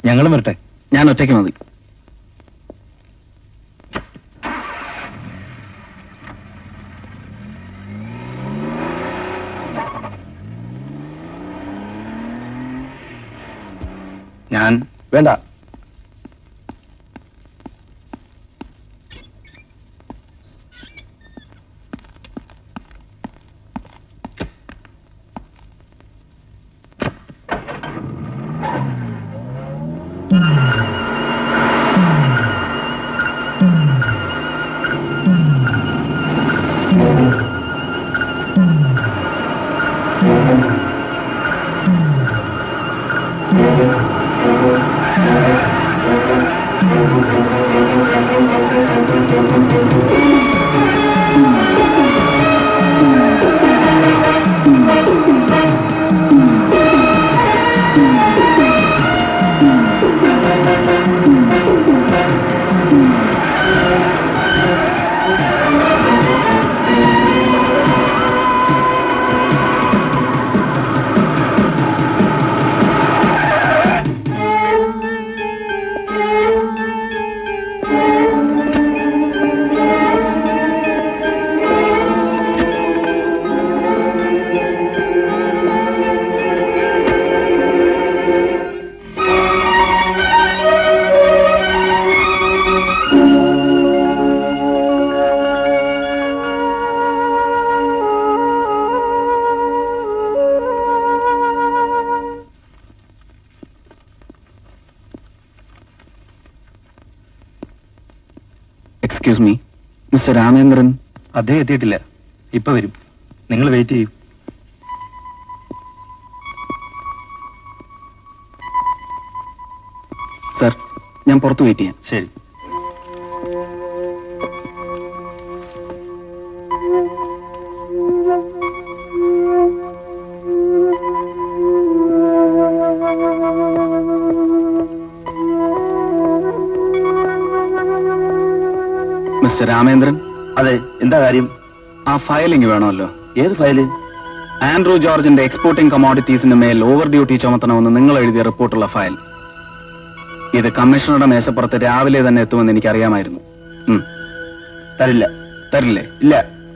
ഞങ്ങളും വരട്ടെ ഞാൻ ഒറ്റയ്ക്ക് മതി ഞാൻ വേണ്ട എക്സ്ക്യൂസ് മീ മിസ്റ്റർ രാമേന്ദ്രൻ അദ്ദേഹം എത്തിയിട്ടില്ല ഇപ്പൊ വരും നിങ്ങൾ വെയിറ്റ് ചെയ്യൂ സർ ഞാൻ പുറത്ത് വെയിറ്റ് ചെയ്യാം ശരി മിസ്റ്റർ രാമേന്ദ്രൻ അതെ എന്താ കാര്യം ആ ഫയലിംഗ് വേണമല്ലോ ഏത് ഫയല് ആൻഡ്രൂ ജോർജിന്റെ എക്സ്പോർട്ടിംഗ് കമോഡിറ്റീസിന് മേൽ ഓവർ ഡ്യൂട്ടി ചുമത്തണമെന്ന് നിങ്ങൾ എഴുതിയ റിപ്പോർട്ടുള്ള ഫയൽ ഇത് കമ്മീഷണറുടെ മേശപ്പുറത്ത് രാവിലെ തന്നെ എത്തുമെന്ന് എനിക്കറിയാമായിരുന്നു ഉം. തരില്ല തരില്ലേ ഇല്ല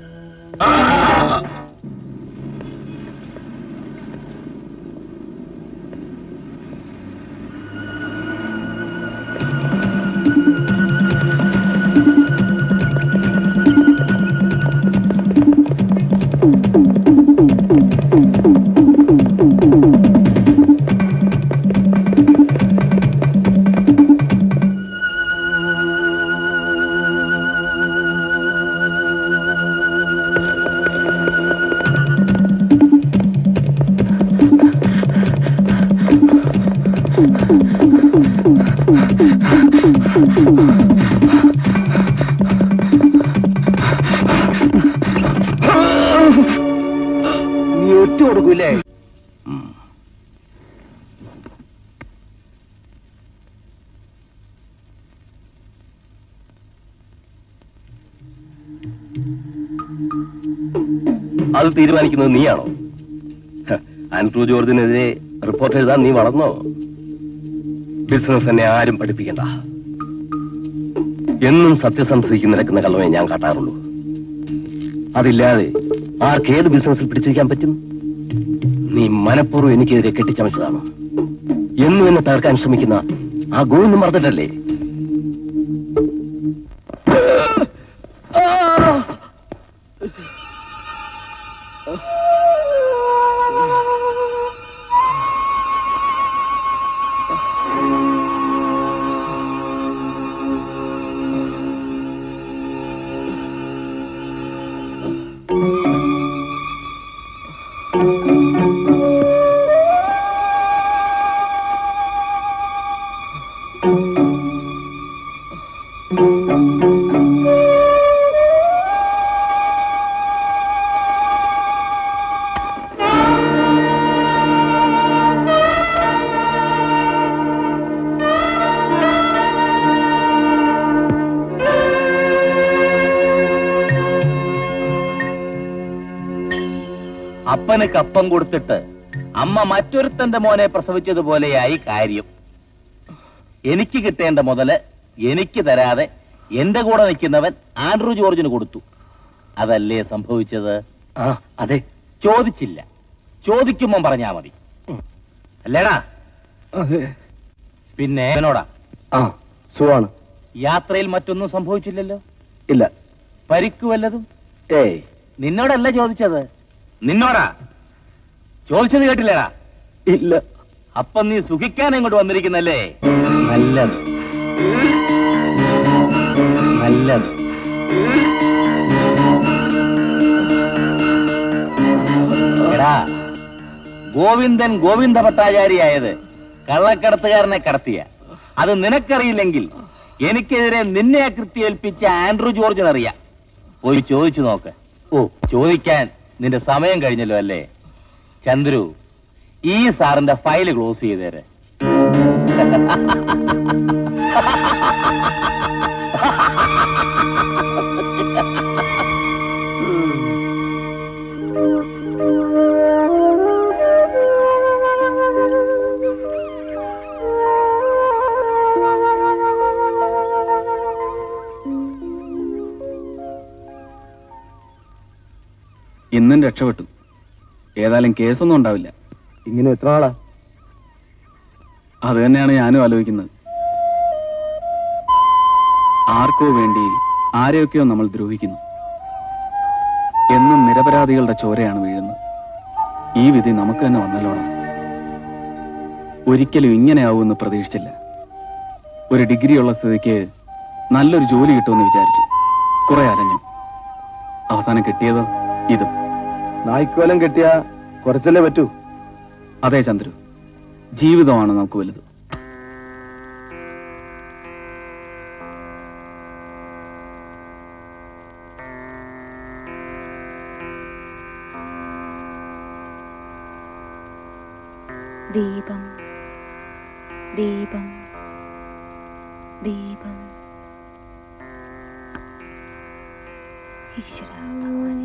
നീ ഒറ്റ കൊടുക്കൂലേ അത് തീരുമാനിക്കുന്നത് നീയാണോ ഹ, ആൻഡ്രൂ ജോർജിനെതിരെ റിപ്പോർട്ട് എഴുതാൻ നീ വളർന്നോ ബിസിനസ് തന്നെ ആരും പഠിപ്പിക്കണ്ട എന്നും സത്യസന്ധതയ്ക്ക് നിരക്കുന്ന കള്ളമേ ഞാൻ കാട്ടാറുള്ളൂ അതില്ലാതെ ആർക്കേത് ബിസിനസ്സിൽ പിടിച്ചിരിക്കാൻ പറ്റും നീ മനഃപൂർവ്വം എനിക്കെതിരെ കെട്ടിച്ചമച്ചതാണ് എന്നും എന്നെ തകർക്കാൻ ശ്രമിക്കുന്ന ആ ഗോവിന്ദ് മറന്നിട്ടല്ലേ അപ്പന് കപ്പം കൊടുത്തിട്ട് അമ്മ മറ്റൊരുത്തന്റെ മോനെ പ്രസവിച്ചതുപോലെയായി കാര്യം എനിക്ക് കിട്ടേണ്ട മുതല് എനിക്ക് തരാതെ എന്റെ കൂടെ നിൽക്കുന്നവൻ ആൻഡ്രൂ ജോർജിന് കൊടുത്തു അതല്ലേ സംഭവിച്ചത് ആ അതെ ചോദിച്ചില്ല ചോദിക്കുമ്പം പറഞ്ഞാ മതി അല്ലേടാ അതെ പിന്നെ അവനോടാ ആ സുഖാണ് യാത്രയിൽ മറ്റൊന്നും സംഭവിച്ചില്ലല്ലോ ഇല്ല പരിക്കു വല്ലതും ഏയ് നിന്നോടല്ല ചോദിച്ചത് നിന്നോടാ ചോദിച്ചത് കേട്ടില്ലേടാ ഇല്ല അപ്പൊ നീ സുഖിക്കാൻ ഇങ്ങോട്ട് വന്നിരിക്കുന്നല്ലേ നല്ലത് നല്ലത് എടാ ഗോവിന്ദൻ ഗോവിന്ദ ഭട്ടാചാരിയായത് കള്ളക്കടത്തുകാരനെ കടത്തിയ അത് നിനക്കറിയില്ലെങ്കിൽ എനിക്കെതിരെ നിന്നെ ആ കൃത്യേൽപ്പിച്ച ആൻഡ്രൂ ജോർജിനറിയാം പോയി ചോദിച്ചു നോക്ക് ഓ ചോദിക്കാൻ നിന്റെ സമയം കഴിഞ്ഞല്ലോ അല്ലേ ചന്ദ്രു ഈ സാറിന്റെ ഫയൽ ക്ലോസ് ചെയ്തേര് ഇന്നും രക്ഷപ്പെട്ടു ഏതായാലും കേസൊന്നും ഉണ്ടാവില്ല ഇങ്ങനെ എത്ര നാളാ അത് തന്നെയാണ് ഞാനും ആലോചിക്കുന്നത് ആർക്കോ വേണ്ടി ആരെയൊക്കെയോ നമ്മൾ ദ്രോഹിക്കുന്നു എന്നും നിരപരാധികളുടെ ചോരയാണ് വീഴുന്നത് ഈ വിധി നമുക്ക് തന്നെ വന്നല്ലോണം ഒരിക്കലും ഇങ്ങനെയാവുമെന്ന് പ്രതീക്ഷിച്ചില്ല ഒരു ഡിഗ്രിയുള്ള സ്ഥിതിക്ക് നല്ലൊരു ജോലി കിട്ടുമെന്ന് വിചാരിച്ചു കുറെ അരഞ്ഞു അവസാനം കിട്ടിയതോ ഇതും നായ്ക്കോലം കെട്ടിയ കുറച്ചല്ലേ പറ്റൂ അതെ ചന്ദ്രു ജീവിതമാണ് നമുക്ക് വലുത് ദീപം ദീപം ദീപം ഈശ്വര ഭഗവാനേ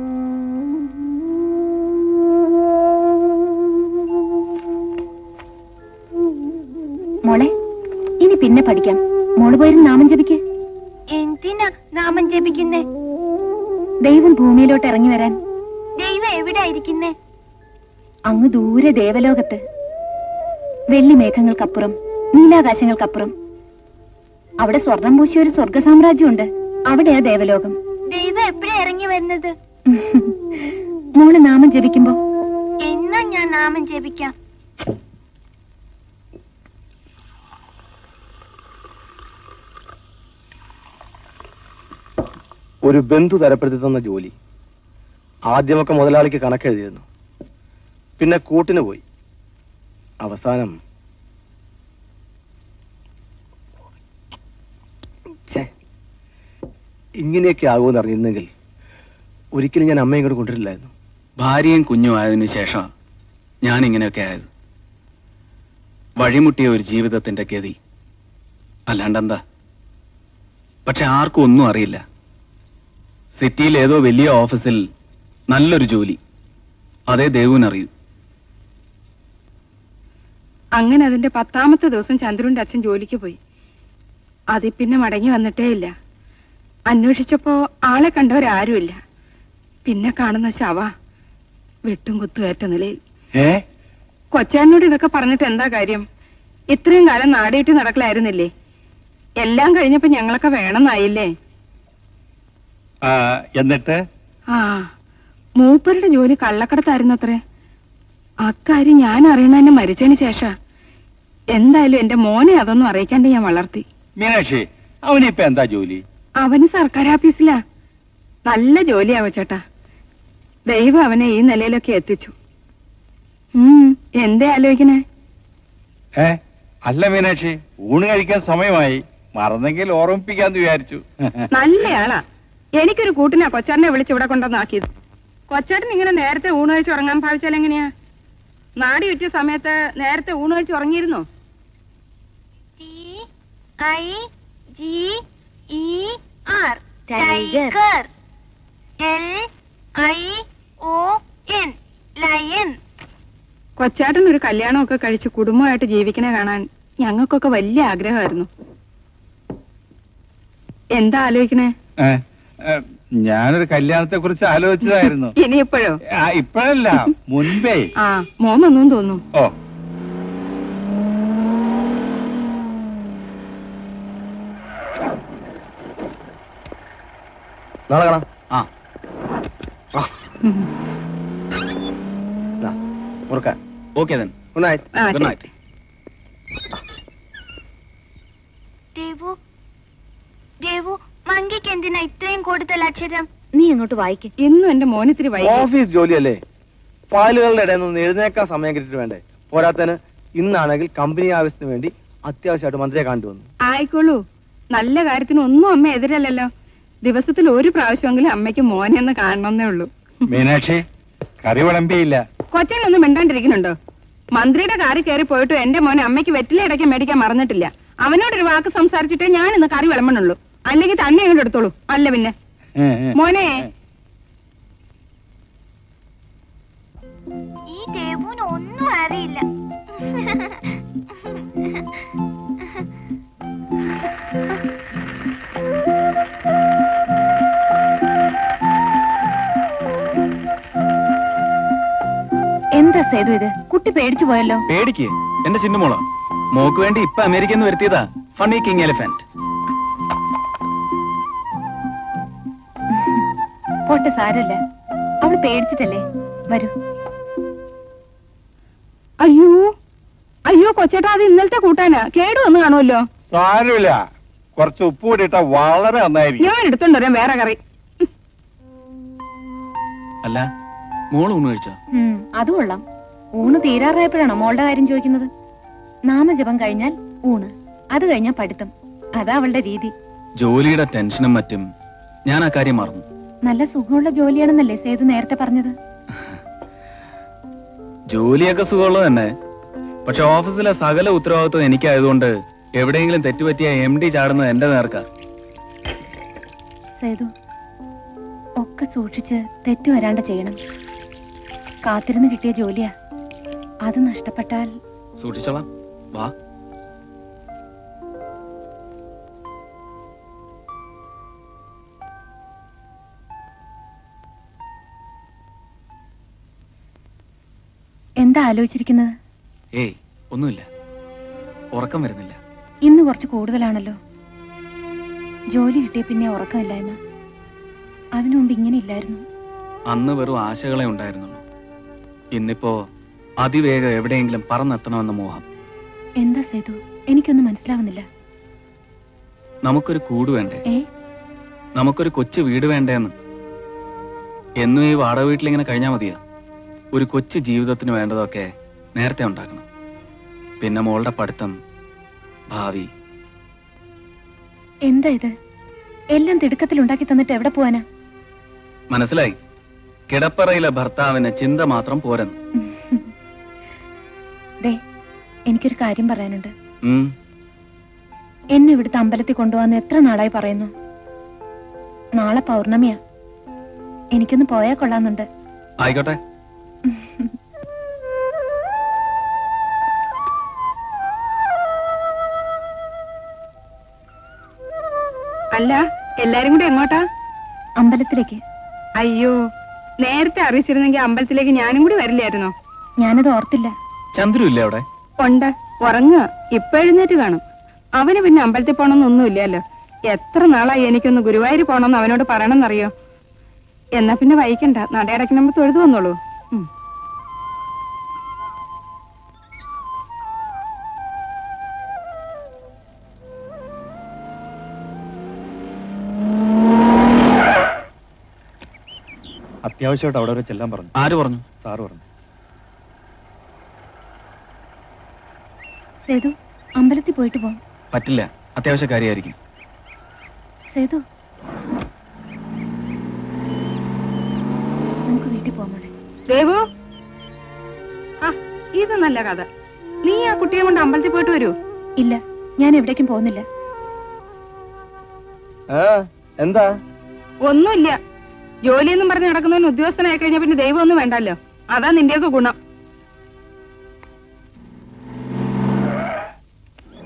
മോളെ ഇനി പിന്നെ പഠിക്കാം മോള് പോയിരുന്ന് നാമം ജപിക്ക് എന്തിനാ നാമം ജപിക്കുന്നേ ദൈവം ഭൂമിയിലോട്ട് ഇറങ്ങി വരാൻ ദൈവം എവിടെ ഇരിക്കുന്നേ അങ്ങ് ദൂരെ ദേവലോകത്ത് വെള്ളി മേഘങ്ങൾക്കപ്പുറം നീലാകാശങ്ങൾക്കപ്പുറം അവിടെ സ്വർണം പൂശിയ ഒരു സ്വർഗ സാമ്രാജ്യമുണ്ട് അവിടെയാ ദേവലോകം ദൈവം എപ്പോഴാ ഇറങ്ങി വരുന്നത് മോള് നാമം ജപിക്കുമ്പോ എന്നാ ഞാൻ നാമം ജപിക്കാം ഒരു ബന്ധു തരപ്പെടുത്തി തന്ന ജോലി ആദ്യമൊക്കെ മുതലാളിക്ക് കണക്കെഴുതിയിരുന്നു പിന്നെ കൂട്ടിന് പോയി അവസാനം ഛേ, ഇങ്ങനെയൊക്കെ ആകുമെന്ന് അറിഞ്ഞിരുന്നെങ്കിൽ ഒരിക്കലും ഞാൻ അമ്മയെ ഇങ്ങോട്ട് കൊണ്ടുവരില്ലായിരുന്നു ഭാര്യയും കുഞ്ഞും ആയതിനു ശേഷം ഞാൻ ഇങ്ങനെയൊക്കെ ആയത് വഴിമുട്ടിയ ഒരു ജീവിതത്തിന്റെ ഗതി അല്ലാണ്ടെന്താ പക്ഷെ ആർക്കും ഒന്നും അറിയില്ല സിറ്റിയിൽ ഏതോ വലിയ ഓഫീസിൽ നല്ലൊരു ജോലി അതേ ദേവുവിനറിയൂ അങ്ങനെ അതിന്റെ പത്താമത്തെ ദിവസം ചന്ദ്രുവിന്റെ അച്ഛൻ ജോലിക്ക് പോയി അതിൽ പിന്നെ മടങ്ങി വന്നിട്ടേ ഇല്ല അന്വേഷിച്ചപ്പോ ആളെ കണ്ടവരാരുമില്ല പിന്നെ കാണുന്ന ശവ വെട്ടും കുത്തുമേറ്റ നിലയിൽ ഏ കൊച്ചാനോട് ഇതൊക്കെ പറഞ്ഞിട്ട് എന്താ കാര്യം ഇത്രയും കാലം നാടേറ്റി നടക്കലായിരുന്നില്ലേ എല്ലാം കഴിഞ്ഞപ്പോ ഞങ്ങളൊക്കെ വേണമെന്നായില്ലേ എന്നിട്ട് ആ മൂപ്പരുടെ ജോലി കള്ളക്കടത്തായിരുന്നത്രേ അക്കാര്യം ഞാൻ അറിയണതിന് മരിച്ചതിന് ശേഷം എന്തായാലും എന്റെ മോനെ അതൊന്നും അറിയിക്കാണ്ട് ഞാൻ വളർത്തി മീനാക്ഷി അവനിപ്പോ എന്താ ജോലി അവന് സർക്കാർ ഓഫീസിലാ നല്ല ജോലിയാവ ചേട്ടാ ദൈവം അവനെ ഈ നിലയിലൊക്കെ എത്തിച്ചു ഉം എന്തേ ആലോചിക്കണേ ഏ അല്ല മീനാക്ഷി ഊണ് കഴിക്കാൻ സമയമായി മറന്നെങ്കിൽ ഓർമ്മിപ്പിക്കാന്ന് വിചാരിച്ചു നല്ലയാളാ എനിക്കൊരു കൂട്ടിനാ കൊച്ചാരനെ വിളിച്ച് ഇവിടെ കൊണ്ടുവന്നാക്കിയത് കൊച്ചാട്ടൻ ഇങ്ങനെ നേരത്തെ ഊണ് കഴിച്ച് ഉറങ്ങാൻ ഭാവിച്ചാൽ എങ്ങനെയാ നാടി ചുറ്റിയ സമയത്ത് നേരത്തെ ഊണ് കഴിച്ച് ഉറങ്ങിയിരുന്നോ T I G E R Tiger. L I O N lion കൊച്ചാട്ടൻ ഒരു കല്യാണമൊക്കെ കഴിച്ച് കുടുംബമായിട്ട് ജീവിക്കണേ കാണാൻ ഞങ്ങൾക്കൊക്കെ വലിയ ആഗ്രഹമായിരുന്നു എന്താ ആലോചിക്കണേ ഏ, ഏ, ഞാനൊരു കല്യാണത്തെ കുറിച്ച് ആലോചിച്ചതായിരുന്നു ഇനിയിപ്പോഴോ ആ, ഇപ്പോഴല്ല മുൻപേ ആ മോൻ വന്നു തോന്നുന്നു ഓ നാളെ കാണാം ആ മുറുക്കാൻ ഓക്കെ ദെൻ ഗുഡ് നൈറ്റ് ആ, ഗുഡ് ശരി. നൈറ്റ് ദേവു ദേവു മങ്കിക്ക് എന്തിനാ ഇത്രയും കൂടുതൽ അക്ഷരം നീ അങ്ങോട്ട് വായിക്ക് ഇന്നും എന്റെ മോനിത്തിരി വൈകി ഓഫീസ് ജോലിയല്ലേ ഫയലുകളുടെ ഇടയിൽ നിന്ന് എഴുന്നേക്കാൻ സമയം കിട്ടിയിട്ട് വേണ്ടേ പോരാത്തന് ഇന്നാണെങ്കിൽ കമ്പനി ആവശ്യത്തിന് വേണ്ടി അത്യാവശ്യമായിട്ട് മന്ത്രിയെ കണ്ടുവന്നു ആയിക്കോളൂ നല്ല കാര്യത്തിന് ഒന്നും അമ്മ എതിരല്ലല്ലോ ദിവസത്തിൽ ഒരു പ്രാവശ്യമെങ്കിലും അമ്മയ്ക്ക് മോനെ ഒന്ന് കാണണമെന്നേ ഉള്ളൂ മീനാക്ഷി കറി വിളമ്പിയില്ല കൊച്ചനൊന്നും മിണ്ടാണ്ടിരിക്കുന്നുണ്ടോ മന്ത്രിയുടെ കാറി കയറി പോയിട്ട് എന്റെ മോനെ അമ്മയ്ക്ക് വെറ്റില ഇടയ്ക്ക് മേടിക്കാൻ മറന്നിട്ടില്ല അവനോടൊരു വാക്ക് സംസാരിച്ചിട്ടേ ഞാൻ ഇന്ന് കറി വിളമ്പണുള്ളൂ അല്ലെങ്കിൽ തന്നെ അങ്ങോട്ട് എടുത്തോളൂ അല്ല പിന്നെ ഏ, ഏ. മോനെ ഈ ദേവുവിന് ഒന്നും അറിയില്ല എന്താ സേതു ഇത് കുട്ടി പേടിച്ചു പോയല്ലോ പേടിക്ക് എന്റെ ചിന്നുമോള മോക്ക് വേണ്ടി ഇപ്പൊ അമേരിക്കയിൽ നിന്ന് വരുത്തിയതാ ഫണ്ണി കിങ് എലിഫന്റ് പോട്ടെ സാരമില്ല അവള് പേടിച്ചിട്ടല്ലേ വരൂ അയ്യോ അയ്യോ കൊച്ചേട്ടാ അത് ഇന്നലത്തെ കൂട്ടാനാ കേടു വന്ന് കാണുമല്ലോ സാരമില്ല കുറച്ച് ഉപ്പ് കൂടി ഇട്ടാ വളരെ നന്നായിരിക്കും ഞാൻ എടുത്തോണ്ട് വരാം വേറെ കറി അല്ല മോള് ഊണ് കഴിച്ചോ ഉം, അത് കൊള്ളാം ഊണ് തീരാറായപ്പോഴാണോ മോളുടെ കാര്യം ചോദിക്കുന്നത് നാമജപം കഴിഞ്ഞാൽ ഊണ് അത് കഴിഞ്ഞാൽ പഠിത്തം അതാ അവളുടെ രീതി ജോലിയുടെ ടെൻഷനും മറ്റും ഞാൻ ആ കാര്യം മറന്നു നല്ല സുഖമുള്ള ജോലിയാണെന്നല്ലേ സേതു നേരത്തെ പറഞ്ഞത് ജോലിയൊക്കെ സുഖമുള്ളത് തന്നെ പക്ഷെ ഓഫീസിലെ സകല ഉത്തരവാദിത്വം എനിക്കായതുകൊണ്ട് എവിടെയെങ്കിലും തെറ്റുപറ്റിയ എം ഡി ചാടുന്നത് എന്റെ നേർക്കാ സേതു ഒക്കെ സൂക്ഷിച്ച് തെറ്റു വരാണ്ട് ചെയ്യണം കാത്തിരുന്ന് കിട്ടിയ ജോലിയാ അത് നഷ്ടപ്പെട്ടാൽ സൂക്ഷിച്ചോളാം വാ എന്താ ആലോചിച്ചിരിക്കുന്നത് ഏയ് ഒന്നുമില്ല ഉറക്കം വരുന്നില്ല ഇന്ന് കുറച്ച് കൂടുതലാണല്ലോ ജോലി കിട്ടിയ പിന്നെ ഉറക്കമില്ലായ്മ അതിനു മുമ്പ് ഇങ്ങനെ ഇല്ലായിരുന്നു അന്ന് വെറും ആശകളെ ഉണ്ടായിരുന്നുള്ളൂ ഇന്നിപ്പോ അതിവേഗം എവിടെയെങ്കിലും പറന്നെത്തണമെന്ന മോഹം എന്താ സേതു എനിക്കൊന്നും മനസ്സിലാവുന്നില്ല നമുക്കൊരു കൂട് വേണ്ടേ ഏ നമുക്കൊരു കൊച്ചു വീട് വേണ്ടേന്ന് എന്നും ഈ വാടക വീട്ടിലിങ്ങനെ കഴിഞ്ഞാൽ മതിയോ ഒരു കൊച്ചു ജീവിതത്തിന് വേണ്ടതൊക്കെ നേരത്തെ ഉണ്ടാക്കണം പിന്നെ മോളുടെ പഠിത്തം ഭാവി എന്താ ഇത് എല്ലാം തിടുക്കത്തിൽ ഉണ്ടാക്കി തന്നിട്ട് എവിടെ പോവാനാ മനസ്സിലായി കിടപ്പറയിലെ ഭർത്താവിന് ചിന്ത മാത്രം പോരെന്ന് ദേ എനിക്കൊരു കാര്യം പറയാനുണ്ട് ഉം, എന്നെ ഇവിടുത്തെ അമ്പലത്തിൽ കൊണ്ടുപോകാന്ന് എത്ര നാളായി പറയുന്നു നാളെ പൗർണമിയാ എനിക്കൊന്ന് പോയാൽ കൊള്ളാന്നുണ്ട് ആയിക്കോട്ടെ അല്ല എല്ലാരും കൂടി എങ്ങോട്ടാ അമ്പലത്തിലേക്ക് അയ്യോ നേരത്തെ അറിയിച്ചിരുന്നെങ്കിൽ അമ്പലത്തിലേക്ക് ഞാനും കൂടി വരില്ലായിരുന്നോ ഞാനത് ഓർത്തില്ല ചന്ദ്രു ഇല്ലേ അവിടെ ഉണ്ട് ഉറങ്ങുക ഇപ്പൊ എഴുന്നേറ്റ് കാണും അവന് പിന്നെ അമ്പലത്തിൽ പോണമെന്നൊന്നും ഇല്ലല്ലോ എത്ര നാളായി എനിക്കൊന്ന് ഗുരുവായൂർ പോണമെന്ന് അവനോട് പറയണമെന്നറിയോ എന്നാ പിന്നെ വൈകണ്ട നടയടക്കണമ്പോ തൊഴുതു വന്നോളൂ ഉം. അത്യാവശ്യമായിട്ട് അവിടെ വരെ ചെല്ലാൻ പറഞ്ഞു ആര് പറഞ്ഞു സാറ് പറഞ്ഞു സേതു അമ്പലത്തിൽ പോയിട്ട് പോവാം പറ്റില്ല അത്യാവശ്യ കാര്യമായിരിക്കും സേതു നമുക്ക് വീട്ടിൽ പോവാം മോളെ ദേവു ആ ഇത് നല്ല കഥ നീ ആ കുട്ടിയെ കൊണ്ട് അമ്പലത്തിൽ പോയിട്ട് വരൂ ഇല്ല ഞാൻ എവിടേക്കും പോകുന്നില്ല ആ എന്താ ഒന്നുമില്ല ജോലിയെന്നും പറഞ്ഞ് നടക്കുന്നവന് ഉദ്യോഗസ്ഥനായി കഴിഞ്ഞാൽ പിന്നെ ദൈവം ഒന്നും വേണ്ടല്ലോ അതാ നിന്റെയൊക്കെ ഗുണം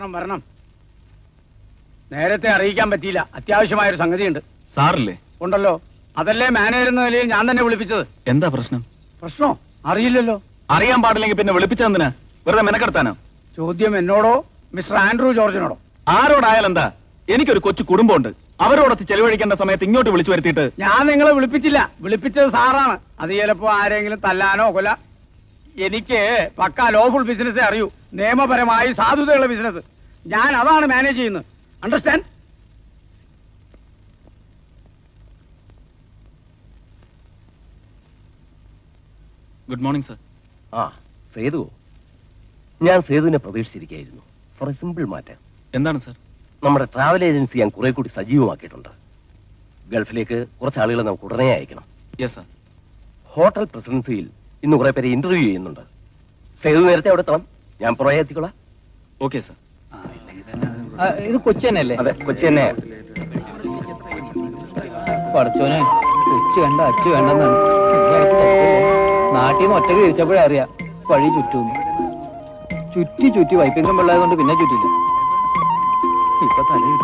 വരണം വരണം നേരത്തെ അറിയിക്കാൻ പറ്റിയില്ല അത്യാവശ്യമായൊരു സംഗതിയുണ്ട് സാറില്ലേ ഉണ്ടല്ലോ അതല്ലേ മാനേജർ എന്ന നിലയിൽ ഞാൻ തന്നെ വിളിപ്പിച്ചത് എന്താ പ്രശ്നം പ്രശ്നോ അറിയില്ലല്ലോ അറിയാൻ പാടില്ലെങ്കിൽ പിന്നെ വിളിപ്പിച്ചതെന്തിനാ വെറുതെ മെനക്കെടുത്താനോ ചോദ്യം എന്നോടോ മിസ്റ്റർ ആൻഡ്രൂ ജോർജിനോടോ ആരോടായാലും എന്താ എനിക്കൊരു കൊച്ചു കുടുംബമുണ്ട് അവരോടൊത്ത് ചെലവഴിക്കേണ്ട സമയത്ത് ഇങ്ങോട്ട് വിളിച്ചു വരുത്തിയിട്ട് ഞാൻ നിങ്ങളെ വിളിപ്പിച്ചില്ല വിളിപ്പിച്ചത് സാറാണ് അത് ചിലപ്പോ ആരെങ്കിലും തല്ലാനോ കൊല്ല എനിക്ക് പക്ക ലോഫുൾ ബിസിനസ്സേ അറിയൂ നിയമപരമായി സാധുതയുള്ള ബിസിനസ് ഞാൻ അതാണ് മാനേജ് ചെയ്യുന്നത് അണ്ടർസ്റ്റാൻഡ് ഗുഡ് മോർണിംഗ് സർ ആ സേതുവോ ഞാൻ സേതുവിനെ പ്രതീക്ഷിച്ചിരിക്കുകയായിരുന്നു ഫോർ എ സിമ്പിൾ മാറ്റർ എന്താണ് സർ നമ്മുടെ ട്രാവൽ ഏജൻസി ഞാൻ കുറെ കൂടി സജീവമാക്കിയിട്ടുണ്ട് ഗൾഫിലേക്ക് കുറച്ച് ആളുകളെ നമുക്ക് ഉടനെ അയക്കണം യെസ് സർ ഹോട്ടൽ പ്രസിഡൻസിയിൽ ഇന്ന് കുറെ പേരെ ഇന്റർവ്യൂ ചെയ്യുന്നുണ്ട് സേതു നേരത്തെ അവിടെ എത്തണം ഞാൻ പുറകെ എത്തിക്കൊള്ളാം ഓക്കെ സർ ഇത് കൊച്ചി തന്നെയല്ലേ അതെ കൊച്ചി തന്നെ പഠിച്ചോനെ കൊച്ചു വേണ്ട അച്ചു വേണ്ടെന്നാണ് ശരിയായിട്ട് തപ്പില്ലേ. നാട്ടിൽ നിന്ന് ഒറ്റക്ക് തിരിച്ചപ്പോഴേ അറിയാം വഴി ചുറ്റും ചുറ്റി ചുറ്റി വൈപ്പിങ്കം വെള്ളായത് കൊണ്ട് പിന്നെ ചുറ്റില്ല ഇപ്പൊ തല ചുറ്റി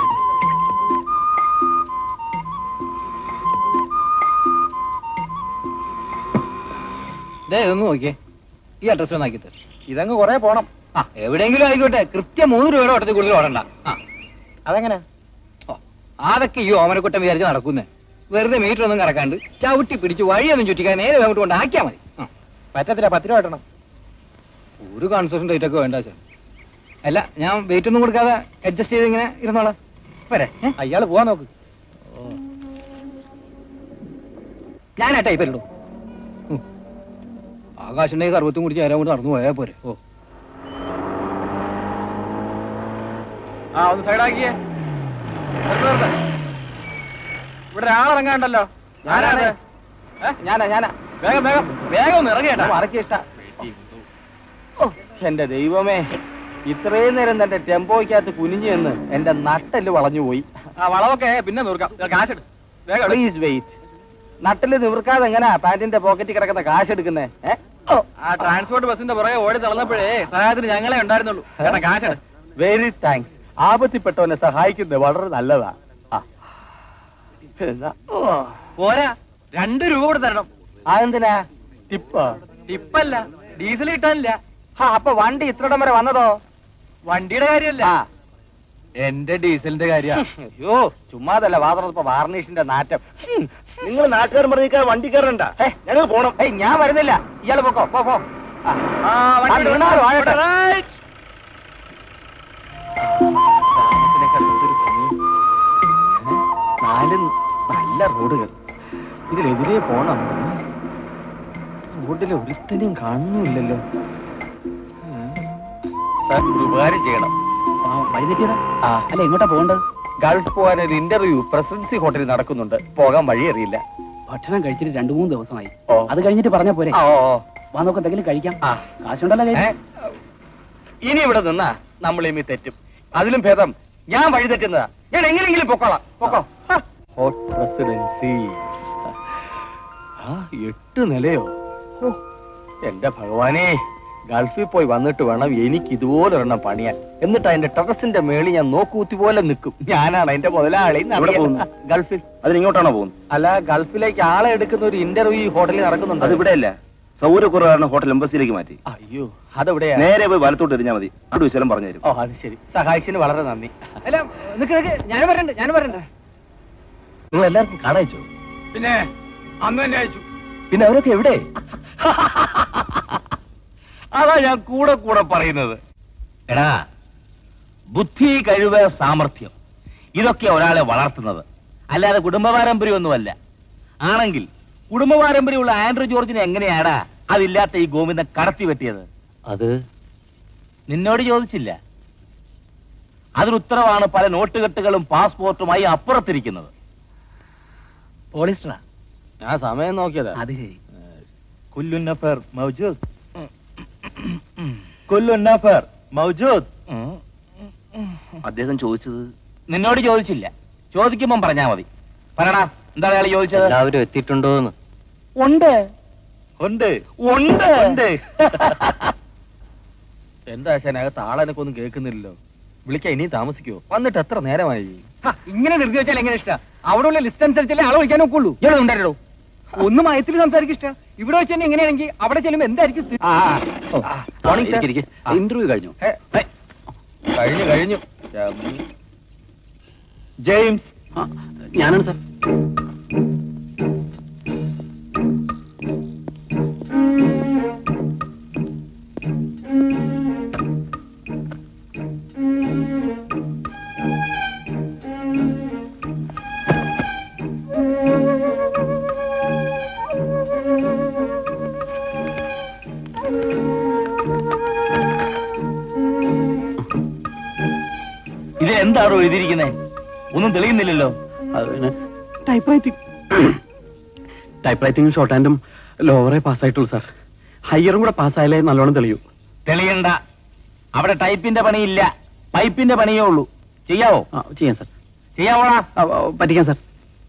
ദേ ഇതൊന്ന് നോക്കിയേ ഈ അഡ്രസ് ഒന്ന് ആക്കി തരും ഇതങ്ങ് കുറെ പോണം ആ എവിടെയെങ്കിലും ആയിക്കോട്ടെ കൃത്യം മൂന്ന് രൂപയുടെ ഓട്ടത്തിൽ കൂടുതൽ ഓടണ്ട ആ അതെങ്ങനെ ഓ, അതൊക്കെ ഈ ഓമനക്കുട്ടം വിചാരിച്ച് നടക്കുന്നേ വെറുതെ മീറ്റർ ഒന്നും കറക്കാണ്ട് ചവിട്ടി പിടിച്ച് വഴിയൊന്നും ചുറ്റിക്കാൻ നേരെ അങ്ങോട്ട് കൊണ്ട് ആക്കിയാ മതി ആ, പറ്റത്തില്ല പത്ത് രൂപ കിട്ടണം ഒരു കൺസെഷൻ ഡേറ്റ് ഒക്കെ വേണ്ട ചെ അല്ല ഞാൻ വെയിറ്റ് ഒന്നും കൊടുക്കാതെ അഡ്ജസ്റ്റ് ചെയ്ത് ഇങ്ങനെ ഇരുന്നോളാം വരെ ഏ? അയാള് പോവാൻ നോക്ക് ഞാൻ ആ ടൈപ്പ് ഇല്ലടോ ആകാശുണ്ടെങ്കിൽ കറുപത്തും കുടിച്ച് നേരം കൊണ്ട് നടന്നു പോയാ പോരെ ഓ ആ ഒന്ന് സൈഡാക്കിയേ നിർത്ത് നിർത്ത്. ഇവിടെ ഒരാളിറങ്ങാണ്ടല്ലോ ഞാനാണ്. ഏ? ഞാനാ ഞാനാ വേഗം വേഗം വേഗം ഒന്ന് ഇറങ്ങിയേട്ടാ മറക്കി ഇഷ്ട എന്റെ ദൈവമേ ഇത്രയും നേരം തന്റെ ടെമ്പോയ്ക്കകത്ത് കുനിഞ്ഞു നിന്ന് എന്റെ നട്ടല് വളഞ്ഞു പോയി ആ വളവൊക്കെ പിന്നെ നൂർക്കാം കാശെടു പ്ലീസ് വെയിറ്റ് നട്ടല് നിവർക്കാതെ എങ്ങനാ പാന്റിന്റെ പോക്കറ്റിൽ കിടക്കുന്ന കാശ് എടുക്കുന്നേ ആ ട്രാൻസ്പോർട്ട് ബസിന്റെ പുറകെ ഓടി തളർന്നപ്പോഴേ സഹായത്തിന് ഞങ്ങളെ ഉണ്ടായിരുന്നുള്ളൂ കാശ് വെരി താങ്ക്സ് ആപത്തിപ്പെട്ടവനെ സഹായിക്കുന്നത് വളരെ നല്ലതാ ആ. എന്നാ, ഓ. പോരാ രണ്ട് രൂപ കൂടെ തരണം അതെന്തിനാ ടിപ്പ് ഇപ്പല്ല ഡീസൽ കിട്ടാനില്ല ആ അപ്പൊ വണ്ടി ഇത്രയിടം വരെ വന്നതോ വണ്ടിയുടെ കാര്യമല്ല ആ എന്റെ ഡീസലിന്റെ കാര്യ അയ്യോ ചുമ്മാതല്ല വാതറപ്പോ വാർണിഷിന്റെ നാറ്റം നിങ്ങൾ നാട്ടുകാരൻ പറഞ്ഞ വണ്ടി കയറണ്ട ഞങ്ങൾ പോണം ഏയ് ഞാൻ വരുന്നില്ല ഇയാള് പൊക്കോ പോ പോ ആ. ആ, വീണാലും ആകട്ടെ. സാധനത്തിനൊക്കെ എന്തൊരു ഭംഗി. ഏ? നാല് നല്ല റോഡുകൾ ഇതിലെതിരെ പോണം റോഡിൽ ഒരുത്തനെയും കാണുന്നില്ലല്ലോ സാർ ഒരു ഉപകാരം ചെയ്യണം വഴി തെറ്റിയതാ ആ അല്ല എങ്ങോട്ടാ പോകേണ്ടത് ഗൾഫ് പോകാൻ ഒരു ഇന്റർവ്യൂ പ്രസിഡൻസി ഹോട്ടലിൽ നടക്കുന്നുണ്ട് പോകാൻ വഴി അറിയില്ല ഭക്ഷണം കഴിച്ചിട്ട് രണ്ടു മൂന്ന് ദിവസമായി ഓ. അത് കഴിഞ്ഞിട്ട് പറഞ്ഞ പോരെ ആ, ഓ, ഓ. വാ നമുക്ക് എന്തെങ്കിലും കഴിക്കാം ആ. കാശുണ്ടല്ലോ ഏ? കയ്യിൽ? ഇനി ഇവിടെ നിന്നാ നമ്മൾ ഇനി തെറ്റും അതിലും ഭേദം ഞാൻ വഴി തെറ്റുന്നതാ ഞാൻ എങ്ങനെയെങ്കിലും പൊക്കോളാം പൊക്കോ ഹോട്ട് പ്രസിഡൻസി ആ എട്ട് നിലയോ ഓ, എന്റെ ഭഗവാനെ ഗൾഫിൽ പോയി വന്നിട്ട് വേണം എനിക്ക് ഇതുപോലെ ഒരെണ്ണം പണിയാൻ എന്നിട്ട് അതിന്റെ ടെറസിന്റെ മേളിൽ ഞാൻ നോക്കൂത്തി പോലെ നിൽക്കും ഞാനാണ് അതിന്റെ മുതലാളി എവിടെ പോകുന്നു? ഗൾഫിൽ അതിനിങ്ങോട്ടാണോ പോകുന്നത് അല്ല ഗൾഫിലേക്ക് ആളെ എടുക്കുന്ന ഒരു ഇന്റർവ്യൂ ഈ ഹോട്ടലിൽ നടക്കുന്നുണ്ട് അതിവിടെ അല്ല സൗകര്യക്കുറവാണ് ഹോട്ടൽ എംബസിയിലേക്ക് മാറ്റി അയ്യോ അതെവിടെയാ നേരെ പോയി വലത്തോട്ട് എറിഞ്ഞാൽ മതി അവിടെ വിശലം പറഞ്ഞു തരും ഓ അത് ശരി സഹായിച്ചതിന് വളരെ നന്ദി അല്ല നിക്ക് നിക്ക് ഞാൻ വരണ്ട് ഞാൻ വരണ്ട് നിങ്ങൾ എല്ലാവർക്കും കാണായിച്ചോ പിന്നെ അന്ന് തന്നെ അയച്ചു പിന്നെ അവരൊക്കെ എവിടെ അതാ ഞാൻ കൂടെ കൂടെ പറയുന്നത് എടാ ബുദ്ധി കഴിവ് സാമർഥ്യം ഇതൊക്കെ ഒരാളെ വളർത്തുന്നത് അല്ലാതെ കുടുംബ പാരമ്പര്യമൊന്നുമല്ല ആണെങ്കിൽ കുടുംബ പാരമ്പര്യമുള്ള ആൻഡ്രൂ ജോർജിനെ എങ്ങനെയാടാ അതില്ലാത്ത ഈ ഗോവിന്ദൻ കടത്തി വെട്ടിയത് അത് നിന്നോട് ചോദിച്ചില്ല അതിന് ഉത്തരവാണ് പല നോട്ടുകെട്ടുകളും പാസ്പോർട്ടുമായി അപ്പുറത്തിരിക്കുന്നത് പോളിസ്റ്ററാ ഞാൻ സമയം നോക്കിയതാ അത് ശരി കുല്ലു നഫർ മൗജൂദ് കുല്ലു നഫർ മൗജൂദ് അദ്ദേഹം ചോദിച്ചത് നിന്നോട് ചോദിച്ചില്ല ചോദിക്കുമ്പം പറഞ്ഞാ മതി പറടാ എന്താ അയാൾ ചോദിച്ചത് എല്ലാവരും എത്തിയിട്ടുണ്ടോന്ന് ഉണ്ട് ഉണ്ട് ഉണ്ട് ഉണ്ട് എന്താ ശനകത്ത് ആളെനക്കൊന്നും കേൾക്കുന്നില്ലല്ലോ വിളിക്കാൻ ഇനി താമസിക്കുവോ വന്നിട്ട് എത്ര നേരമായി ഹ, ഇങ്ങനെ നിർത്തി വെച്ചാൽ എങ്ങനെ ഇഷ്ട അവിടെ ഉള്ള ലിസ്റ്റ് അനുസരിച്ചല്ലേ ആളെ വിളിക്കാൻ ഒക്കുള്ളൂ ഇയാളെ ഉണ്ടായിരുന്നോ ഒന്ന് മയത്തിൽ സംസാരിക്കും ഇഷ്ട ഇവിടെ വെച്ച് തന്നെ എങ്ങനെയാണെങ്കിൽ അവിടെ ചെല്ലുമ്പോ എന്തായിരിക്കും സ്ഥിതി? Morning sir. ഇന്റർവ്യൂ കഴിഞ്ഞു ഏ, ഏ, കഴിഞ്ഞു കഴിഞ്ഞു ജെയിംസ് ഞാനാണ് സാർ ഇത് എന്താണോ എഴുതിയിരിക്കുന്നത് ഒന്നും തെളിയുന്നില്ലല്ലോ അത് പിന്നെ ടൈപ്പ് റൈറ്റിംഗ് ടൈപ്പ് റൈറ്റിംഗും ഷോർട്ട് ഹാൻഡും ലോവറേ പാസ്സായിട്ടുള്ളൂ സാർ ഹയറും കൂടെ പാസ്സായാലേ നല്ലോണം തെളിയൂ തെളിയണ്ട അവിടെ ടൈപ്പിന്റെ പണിയില്ല പൈപ്പിന്റെ പണിയേ ഉള്ളൂ ചെയ്യാവോ ആ ചെയ്യാം സാർ ചെയ്യാവോടാ ആ, ആ, പറ്റിക്കാം സാർ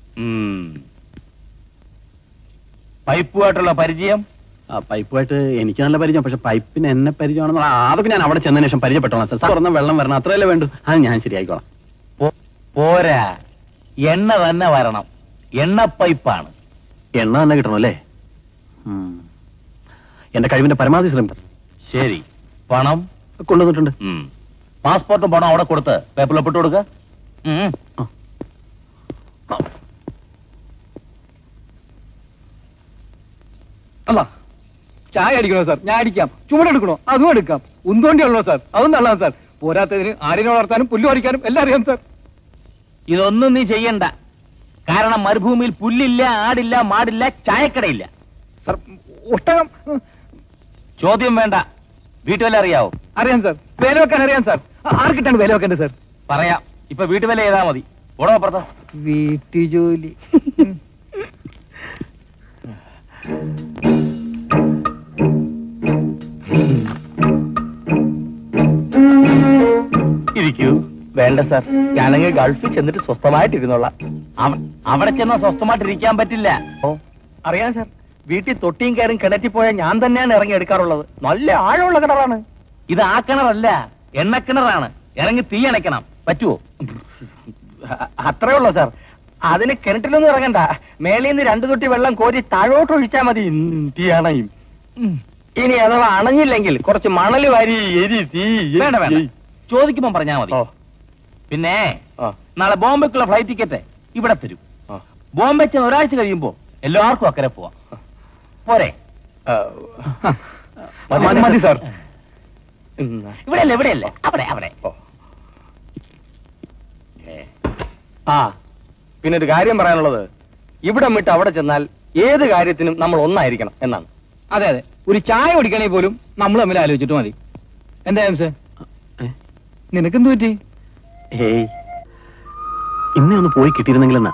പൈപ്പുമായിട്ടുള്ള പരിചയം ആ പൈപ്പുമായിട്ട് എനിക്ക് നല്ല പരിചയം പക്ഷെ പൈപ്പിന് എന്നെ പരിചയമാണെന്ന് ആ, അതൊക്കെ ഞാൻ അവിടെ ചെന്നതിന് ശേഷം പരിചയപ്പെട്ടോളാം സാർ തുറന്ന വെള്ളം വരണം അത്രയല്ലേ വേണ്ടു അത് ഞാൻ ശരിയായിക്കോളാം പോ- പോരാ എണ്ണ തന്നെ വരണം എണ്ണ പൈപ്പാണ് എണ്ണ തന്നെ കിട്ടണം അല്ലേ ഉം. എന്റെ കഴിവിന്റെ പരമാവധി ശ്രമിക്കാം ശരി പണം കൊണ്ടുവന്നിട്ടുണ്ട് ഉം. പാസ്പോർട്ടും പണം അവിടെ കൊടുത്ത് പേപ്പറിൽ ഒപ്പിട്ട് കൊടുക്ക ഉം. അല്ല ചായ അടിക്കണോ സാർ ഞാൻ അടിക്കാം ചുമടെടുക്കണോ അതും എടുക്കാം ഉന്തോണ്ടി ഉള്ളോ സാർ അതും തള്ളാം സാർ പോരാത്തതിന് ആടിനെ വളർത്താനും പുല്ല് പറിക്കാനും എല്ലാം അറിയാം സാർ ഇതൊന്നും നീ ചെയ്യണ്ട കാരണം മരുഭൂമിയിൽ പുല്ലില്ല ആടില്ല മാടില്ല ചായക്കടയില്ല സാർ ഒട്ടകം ഉം, ചോദ്യം വേണ്ട വീട്ടുവല്ല അറിയാവോ അറിയാം സാർ വേല വെക്കാൻ അറിയാം സാർ ആ, ആർക്കിട്ടാണ് വേല വെക്കേണ്ടത് സാർ പറയാം ഇപ്പൊ വീട്ടുവല്ല ചെയ്താ മതി ഓടോ അപ്പുറത്ത് വീട്ടു ജോലി ഇരിക്കൂ വേണ്ട സാർ ഞാനങ്ങ് ഗൾഫിൽ ചെന്നിട്ട് സ്വസ്ഥമായിട്ടിരുന്നോളാം അവ- അവിടെ ചെന്നാ സ്വസ്ഥമായിട്ടിരിക്കാൻ പറ്റില്ല ഓ അറിയാം സാർ വീട്ടിൽ തൊട്ടിയും കയറും കിണറ്റിൽ പോയാൽ ഞാൻ തന്നെയാണ് ഇറങ്ങി എടുക്കാറുള്ളത് നല്ല ആഴമുള്ള കിണറാണ് ഇത് ആ കിണറല്ല എണ്ണക്കിണറാണ് ഇറങ്ങി തീ അണയ്ക്കണം പറ്റുമോ അത്രേ ഉള്ളൂ സാർ അതിന് കിണറ്റിലൊന്നും ഇറങ്ങണ്ട മേളിൽ നിന്ന് രണ്ടു തൊട്ടി വെള്ളം കോരി താഴോട്ട് ഒഴിച്ചാൽ മതി ഉം, തീ അണയും ഉം. ഇനി അഥവാ അണഞ്ഞില്ലെങ്കിൽ കുറച്ച് മണല് വാരി എരി തീ വേണ്ട വേണ്ട ചോദിക്കുമ്പോ പറഞ്ഞാ മതി പിന്നെ നാളെ ബോംബെക്കുള്ള ഫ്ലൈറ്റ് ടിക്കറ്റ് ഇവിടെ തരും ബോംബെ ചെന്ന് ഒരാഴ്ച കഴിയുമ്പോ എല്ലാവർക്കും അക്കരെ പോവാം പോരെ മതി, മതി സാർ ഇവിടെയല്ലേ ഇവിടെയല്ലേ അവിടെ അവിടെ ആ പിന്നെ ഒരു കാര്യം പറയാനുള്ളത് ഇവിടെ വിട്ട് അവിടെ ചെന്നാൽ ഏത് കാര്യത്തിനും നമ്മൾ ഒന്നായിരിക്കണം എന്നാണ് അതെ അതെ ഒരു ചായ കുടിക്കണേ പോലും നമ്മൾ തമ്മിൽ ആലോചിച്ചിട്ട് മതി എന്താ ജെയിംസ് നിനക്കെന്ത് പറ്റി ഏയ് ഇന്നെ ഒന്ന് പോയി കിട്ടിയിരുന്നെങ്കിലെന്നാ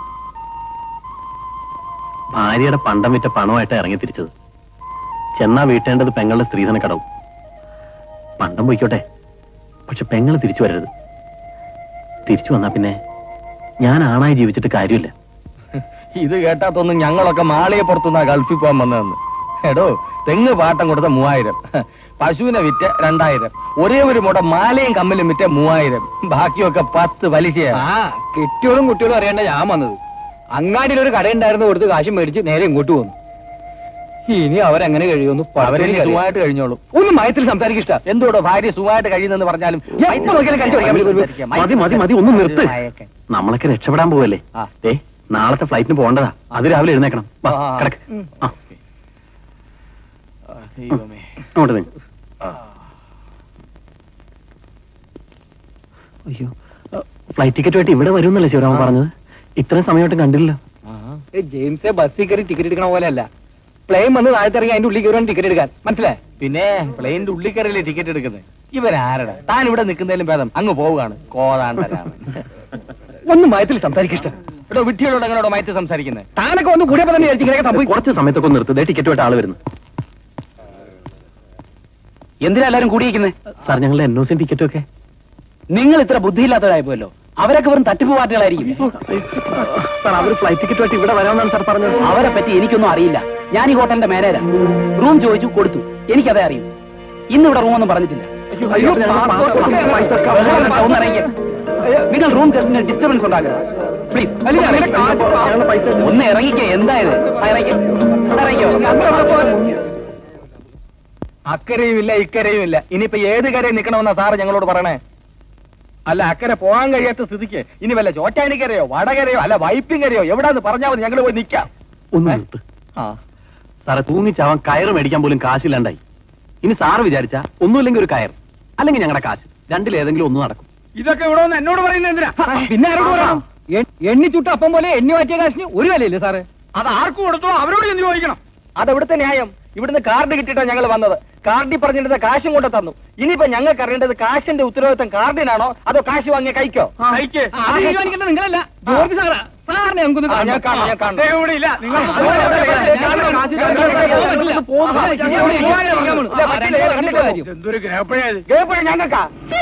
ഭാര്യയുടെ പണ്ടം വിറ്റ പണമായിട്ട് ഇറങ്ങി തിരിച്ചത് ചെന്നാ വീട്ടേണ്ടത് പെങ്ങളുടെ സ്ത്രീധന കടവും പണ്ടം പോയിക്കോട്ടെ പക്ഷെ പെങ്ങൾ തിരിച്ചു വരരുത് തിരിച്ചു വന്നാ പിന്നെ ഞാൻ ആണായി ജീവിച്ചിട്ട് കാര്യമില്ല ഇത് കേട്ടാത്തൊന്നും ഞങ്ങളൊക്കെ മാളിയെ പുറത്തുനിന്നാ ഗൾഫിൽ പോകാൻ വന്നതെന്ന് എടോ തെങ്ങ് പാട്ടം കൊടുത്ത മൂവായിരം പശുവിനെ വിറ്റ് രണ്ടായിരം ഒരേ ഒരു മുട മാലയും കമ്മലും വിറ്റ് മൂവായിരം ബാക്കിയൊക്കെ പത്ത് പലിശയാണ് ആ കെട്ടിയോളും കുട്ടികളും അറിയേണ്ട ഞാൻ വന്നത് അങ്ങാടിയിൽ ഒരു കടയുണ്ടായിരുന്നു കൊടുത്ത് കാശ് മേടിച്ച് നേരെ ഇങ്ങോട്ട് പോന്നു ഇനി അവരെങ്ങനെ കഴിയുമെന്ന് അവരെ പടച്ചോനിക്കറിയാം. സുഖമായിട്ട് കഴിഞ്ഞോളൂ ഒന്ന് മയത്തിൽ സംസാരിക്കിഷ്ട എന്തോടോ ഭാര്യ സുഖമായിട്ട് കഴിയുന്നെന്ന് പറഞ്ഞാലും ഞാൻ ഇപ്പൊ നോക്കിയാലും കഴിച്ചു തുടങ്ങി. മതി മതി മതി ഒന്ന് നിർത്ത് മയക്കം. നമ്മളൊക്കെ രക്ഷപ്പെടാൻ പോവല്ലേ ആ. ഏ നാളത്തെ ഫ്ലൈറ്റിന് പോകേണ്ടതാ അത് രാവിലെ എഴുന്നേക്കണം വാ, ആ. കിടക്ക് ആ, ദൈവമേ അങ്ങോട്ട് നീ അയ്യോ ഫ്ലൈറ്റ് ടിക്കറ്റുമായിട്ട് ഇവിടെ വരുമെന്നല്ലേ ശിവരാമൻ പറഞ്ഞത് ഇത്രയും സമയമായിട്ടും കണ്ടില്ലല്ലോ ഏ, ജെയിംസെ ബസ്സിൽ കയറി ടിക്കറ്റ് എടുക്കണ പോലെ അല്ല പ്ലെയിൻ വന്ന് താഴത്തെ ഇറങ്ങി അതിന്റെ ഉള്ളിൽ കയറാൻ ടിക്കറ്റ് എടുക്കാൻ മനസ്സിലായി പിന്നെ പ്ലെയിനിന്റെ ഉള്ളിൽ കയറിയില്ലേ ടിക്കറ്റ് എടുക്കുന്നത് ഇവരാരടാ താൻ ഇവിടെ നിൽക്കുന്നതിലും ഭേദം അങ്ങ് പോവുകയാണ് കോതാണ്ടരാണ് ഒന്ന് മയത്തിൽ സംസാരിക്കിഷ്ട എടോ വിട്ടിയോട് എങ്ങനെയോ മയത്ത് സംസാരിക്കുന്നത് താനൊക്കെ ഒന്ന് കൂടിയപ്പോ തന്നെ വിചാരിച്ചു ഇങ്ങനെയൊക്കെ സംഭവിക്കും കുറച്ച് സമയത്തൊക്കെ ഒന്ന് നിർത്തുന്നത് ടിക്കറ്റുമായിട്ട് ആള് വരുന്നു എന്തിനാ എല്ലാരും കൂടിയിരിക്കുന്നത് സാർ ഞങ്ങളുടെ എൻ ഒ സിയും ടിക്കറ്റും ഒക്കെ നിങ്ങൾ ഇത്ര ബുദ്ധിയില്ലാത്തവരായിപ്പോയല്ലോ അവരൊക്കെ വെറും തട്ടിപ്പ് പാർട്ടികളായിരിക്കും സാർ അവർ ഫ്ലൈറ്റ് ടിക്കറ്റുമായിട്ട് ഇവിടെ വരാമെന്നാണ് സാർ പറഞ്ഞത് അവരെ പറ്റി എനിക്കൊന്നും അറിയില്ല ഞാൻ ഈ ഹോട്ടലിന്റെ മാനേജരാ റൂം ചോദിച്ചു കൊടുത്തു എനിക്കതേ അറിയൂ ഇന്ന് ഇവിടെ റൂമൊന്നും പറഞ്ഞിട്ടില്ല അയ്യോ, പാസ്പോർട്ട് ഒക്കെ പൈസ ഒക്കെ അവസാനം ഒന്ന് ഇറങ്ങി. നിങ്ങൾ റൂം ചെറിന് ഡിസ്റ്റർബൻസ് ഉണ്ടാക്കരുത് പ്ലീസ് ഒന്ന് ഇറങ്ങിക്കേ എന്തായത് ആ, ഇറങ്ങിക്കേ. ഇറങ്ങിക്കോ അക്കരയും ഇല്ല ഇക്കരയും ഇല്ല ഇനിയിപ്പോ ഏത് കരയിൽ നിൽക്കണമെന്നാ സാറ് ഞങ്ങളോട് പറയണേ അല്ല അക്കരെ പോകാൻ കഴിയാത്ത സ്ഥിതിക്ക് ഇനി വല്ല ചോറ്റാനിക്കരയോ വടകരയോ അല്ല വൈപ്പിങ്കരയോ എവിടാന്ന് പറഞ്ഞാൽ മതി ഞങ്ങൾ പോയി നിൽക്കാം ഒന്ന് നിർത്ത് ആ സാറെ തൂങ്ങിച്ചാവാൻ കയറ് മേടിക്കാൻ പോലും കാശില്ലാണ്ടായി ഇനി സാറ് വിചാരിച്ച ഒന്നുമില്ലെങ്കിൽ ഒരു കയർ അല്ലെങ്കിൽ ഞങ്ങളുടെ കാശ് രണ്ടിലേതെങ്കിലും ഒന്നും നടക്കും ഇതൊക്കെ ഇവിടെ വന്ന് എന്നോട് പറയുന്നത് എന്തിനാ പിന്നെ ആരോട് പറയണം എ- എണ്ണി ചുട്ട അപ്പം പോലെ എണ്ണി മാറ്റിയ കാശിന് ഒരു വിലയില്ലേ സാറേ അത് ആർക്ക് കൊടുത്തോ അവരോട് എന്ത് ചോദിക്കണം അതെവിടുത്തെ ന്യായം ഇവിടുന്ന് കാർഡ് കിട്ടിയിട്ടാ ഞങ്ങൾ വന്നത് കാർഡിൽ പറഞ്ഞിരുന്ന കാശും കൊണ്ട് തന്നു ഇനിയിപ്പോ ഞങ്ങൾക്ക് അറിയേണ്ടത് കാശിന്റെ ഉത്തരവാദിത്തം കാർഡിനാണോ അതോ കാശ് വാങ്ങിയ കൈക്കോ കൈക്ക് ആ, അത് തീരുമാനിക്കേണ്ടത് നിങ്ങളല്ല ജോർജ് സാറാ സാറിനെ നമുക്കൊന്ന് ആ, ഞാൻ കാണണം. കാണാം ഞാൻ കാണാം ദേ ഇവിടെ ഇല്ല നിങ്ങൾ ആ, അതെ, അതെ, അതെ, അതെ, ഞാൻ കാണാം. ഞാൻ കാണാൻ പറ്റില്ല. ആ, ശരിയാണ്, ശരിയാണ്. ഇല്ല, പറ്റില്ല, ആ, കണ്ടിട്ട് കാര്യം. എന്തൊരു ഗ്രഹപ്പഴയത് കേപ്പോഴേ ഞങ്ങൾക്കാ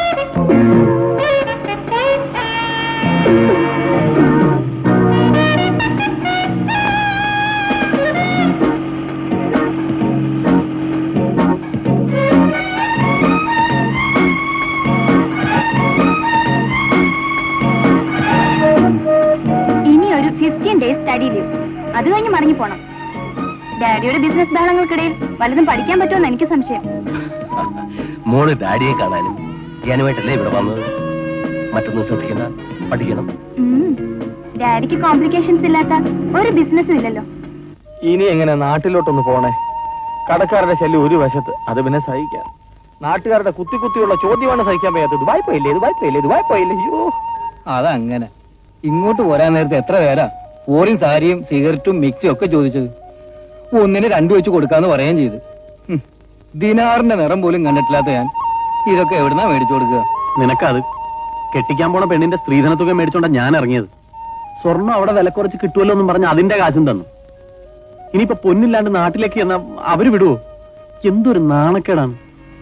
ഇനി ഒരു ഫിഫ്റ്റീൻ ഡേയ്സ് സ്റ്റഡി ലീവ് അത് കഴിഞ്ഞ് മടങ്ങി പോണം ഡാഡിയുടെ ബിസിനസ് ബഹളങ്ങൾക്കിടയിൽ വല്ലതും പഠിക്കാൻ പറ്റുമെന്ന് എനിക്ക് സംശയം മോള് ഡാഡിയെ കാണാനും ഞാനുമായിട്ടല്ലേ ഇവിടെ വന്നത് മറ്റൊന്നും ശ്രദ്ധിക്കണ്ട പഠിക്കണം ഉം. ഡാഡിക്ക് കോംപ്ലിക്കേഷൻസ് ഇല്ലാത്ത ഒരു ബിസിനസ്സും ഇല്ലല്ലോ ഇനി എങ്ങനെ നാട്ടിലോട്ടൊന്ന് പോണേ കടക്കാരുടെ ശല്യം ഒരു വശത്ത് അത് പിന്നെ സഹിക്കാം നാട്ടുകാരുടെ കുത്തി കുത്തിയുള്ള ചോദ്യമാണ് സഹിക്കാൻ വയ്യാത്തത് വായ്പയില്ലേ ഇത് വായ്പയില്ലേ ഇത് വായ്പയില്ലേ അയ്യോ അതങ്ങനെ ഇങ്ങോട്ട് പോരാൻ നേരത്തെ എത്ര പേരാ ഫോറിൻ സാരിയും സിഗരറ്റും മിക്സിയും ഒക്കെ ചോദിച്ചത് ഒന്നിന് രണ്ടു വെച്ച് കൊടുക്കാന്ന് പറയുകയും ചെയ്തു ഹും. ദിനാറിന്റെ നിറം പോലും കണ്ടിട്ടില്ലാത്ത ഞാൻ ഇതൊക്കെ എവിടുന്നാ മേടിച്ചു കൊടുക്കുക നിനക്കത് കെട്ടിക്കാൻ പോണ പെണ്ണിന്റെ സ്ത്രീധനത്തുക മേടിച്ചോണ്ടാ ഞാൻ ഇറങ്ങിയത് സ്വർണം അവിടെ വില കുറച്ച് കിട്ടുമല്ലോ എന്നും പറഞ്ഞ് അതിന്റെ കാശും തന്നു ഇനിയിപ്പോ പൊന്നില്ലാണ്ട് നാട്ടിലേക്ക് എന്നാ അവര് വിടുവോ എന്തൊരു നാണക്കേടാണ്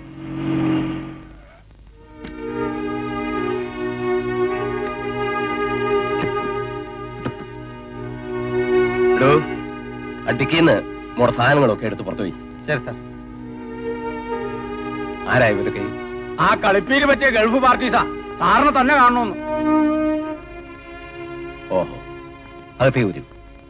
അടിക്കുന്ന മോടെ സാധനങ്ങളൊക്കെ എടുത്ത് പുറത്തുപോയി ശരി സാർ ആരാ ഇവരൊക്കെ ആ കളിപ്പീര് പറ്റിയ ഗൾഫ് പാർട്ടീസാ സാറിന് തന്നെ കാണണമെന്ന് ഓഹോ അകത്തേ വരൂ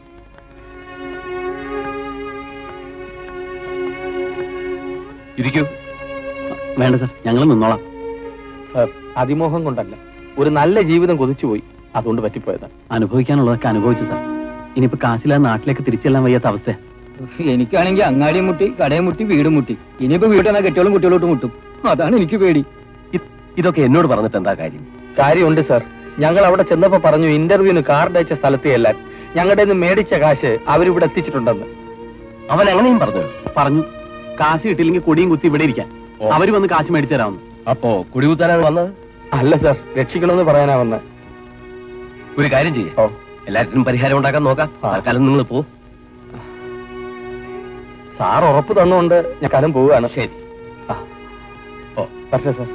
ഇരിക്കൂ വേണ്ട സാർ ഞങ്ങൾ നിന്നോളാം സാർ അതിമോഹം കൊണ്ടല്ല ഒരു നല്ല ജീവിതം കൊതിച്ചുപോയി അതുകൊണ്ട് പറ്റിപ്പോയതാ അനുഭവിക്കാനുള്ളതൊക്കെ അനുഭവിച്ചു സാർ ഇനിയിപ്പോ കാശില്ലാതെ നാട്ടിലേക്ക് തിരിച്ചെല്ലാൻ വയ്യാത്ത അവസ്ഥ എനിക്കാണെങ്കിൽ അങ്ങാടിയും മുട്ടി കടയും മുട്ടി വീടും മുട്ടി ഇനിയിപ്പോ വീട്ടിൽ കെട്ടിയോളും കുട്ടികളോട്ട് മുട്ടും അതാണ് എനിക്ക് പേടി ഇതൊക്കെ എന്നോട് പറഞ്ഞിട്ട് എന്താ കാര്യം കാര്യമുണ്ട് സാർ ഞങ്ങൾ അവിടെ ചെന്നപ്പോ പറഞ്ഞു ഇന്റർവ്യൂവിന് കാർഡ് അയച്ച സ്ഥലത്ത് ചെല്ലാൻ ഞങ്ങളുടെ നിന്ന് മേടിച്ച കാശ് അവരിവിടെ എത്തിച്ചിട്ടുണ്ടെന്ന് അവൻ അങ്ങനെയും പറഞ്ഞു പറഞ്ഞു കാശ് കിട്ടിയില്ലെങ്കിൽ കൊടിയും കുത്തി ഇവിടെ ഇരിക്കാൻ ഓ. അവര് വന്ന് കാശ് മേടിച്ചു തരാമെന്ന് അപ്പോ കുടികുത്താനാണ് വന്നത് അല്ല സാർ രക്ഷിക്കണമെന്ന് പറയാനാ വന്നത് ഒരു കാര്യം ചെയ്യേ ഓ എല്ലാത്തിനും പരിഹാരം ഉണ്ടാക്കാൻ നോക്കാം ആ. തൽക്കാലം നിങ്ങൾ പോ സാർ ഉറപ്പ് തന്നുകൊണ്ട് ഞാൻ കാലം പോവുകയാണ് ശരി ആ. ഓ പക്ഷേ സാർ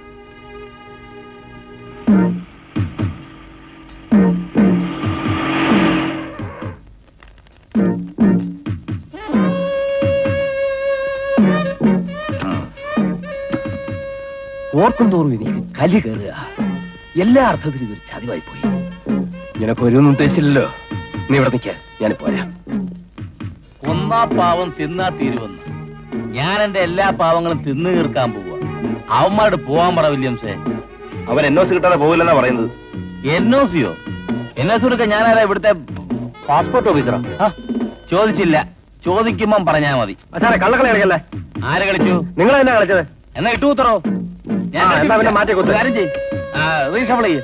ഓർക്കും തോറും എനിക്ക് കലി കയറുക എല്ലാ അർത്ഥത്തിലും ഇതൊരു ചതിവായി പോയി നിനക്ക് ഒരു ഉദ്ദേശിച്ചില്ലല്ലോ നീ ഇവിടെ നിൽക്കാൻ ഞാൻ പോരാ കൊന്നാ പാവം തിന്നാ തീരുവെന്ന് ഞാൻ എന്റെ എല്ലാ പാവങ്ങളും തിന്നു തീർക്കാൻ പോവുക അവന്മാരോട് പോവാൻ പറ വില്യംസേ അവൻ എൻ ഒ സി കിട്ടാതെ പോകില്ലെന്നാ പറയുന്നത് എൻ ഒ സിയോ എൻ ഒ സി കൊടുക്കാൻ ഞാനാരാ ഇവിടുത്തെ പാസ്പോർട്ട് ഓഫീസറാ ആ, ചോദിച്ചില്ല ചോദിക്കുമ്പം പറഞ്ഞാ മതി സാറേ കള്ളക്കളി കളിക്കല്ലേ ആര് കളിച്ചു നിങ്ങൾ തന്നെ കളിച്ചത് എന്നാ ഇട്ടു ഉത്തരോ ആ, എന്നാ പിന്നെ മാറ്റി കുത്ത്. കാര്യം ചെയ്യ് ആ റീഷഫിൾ ചെയ്യ്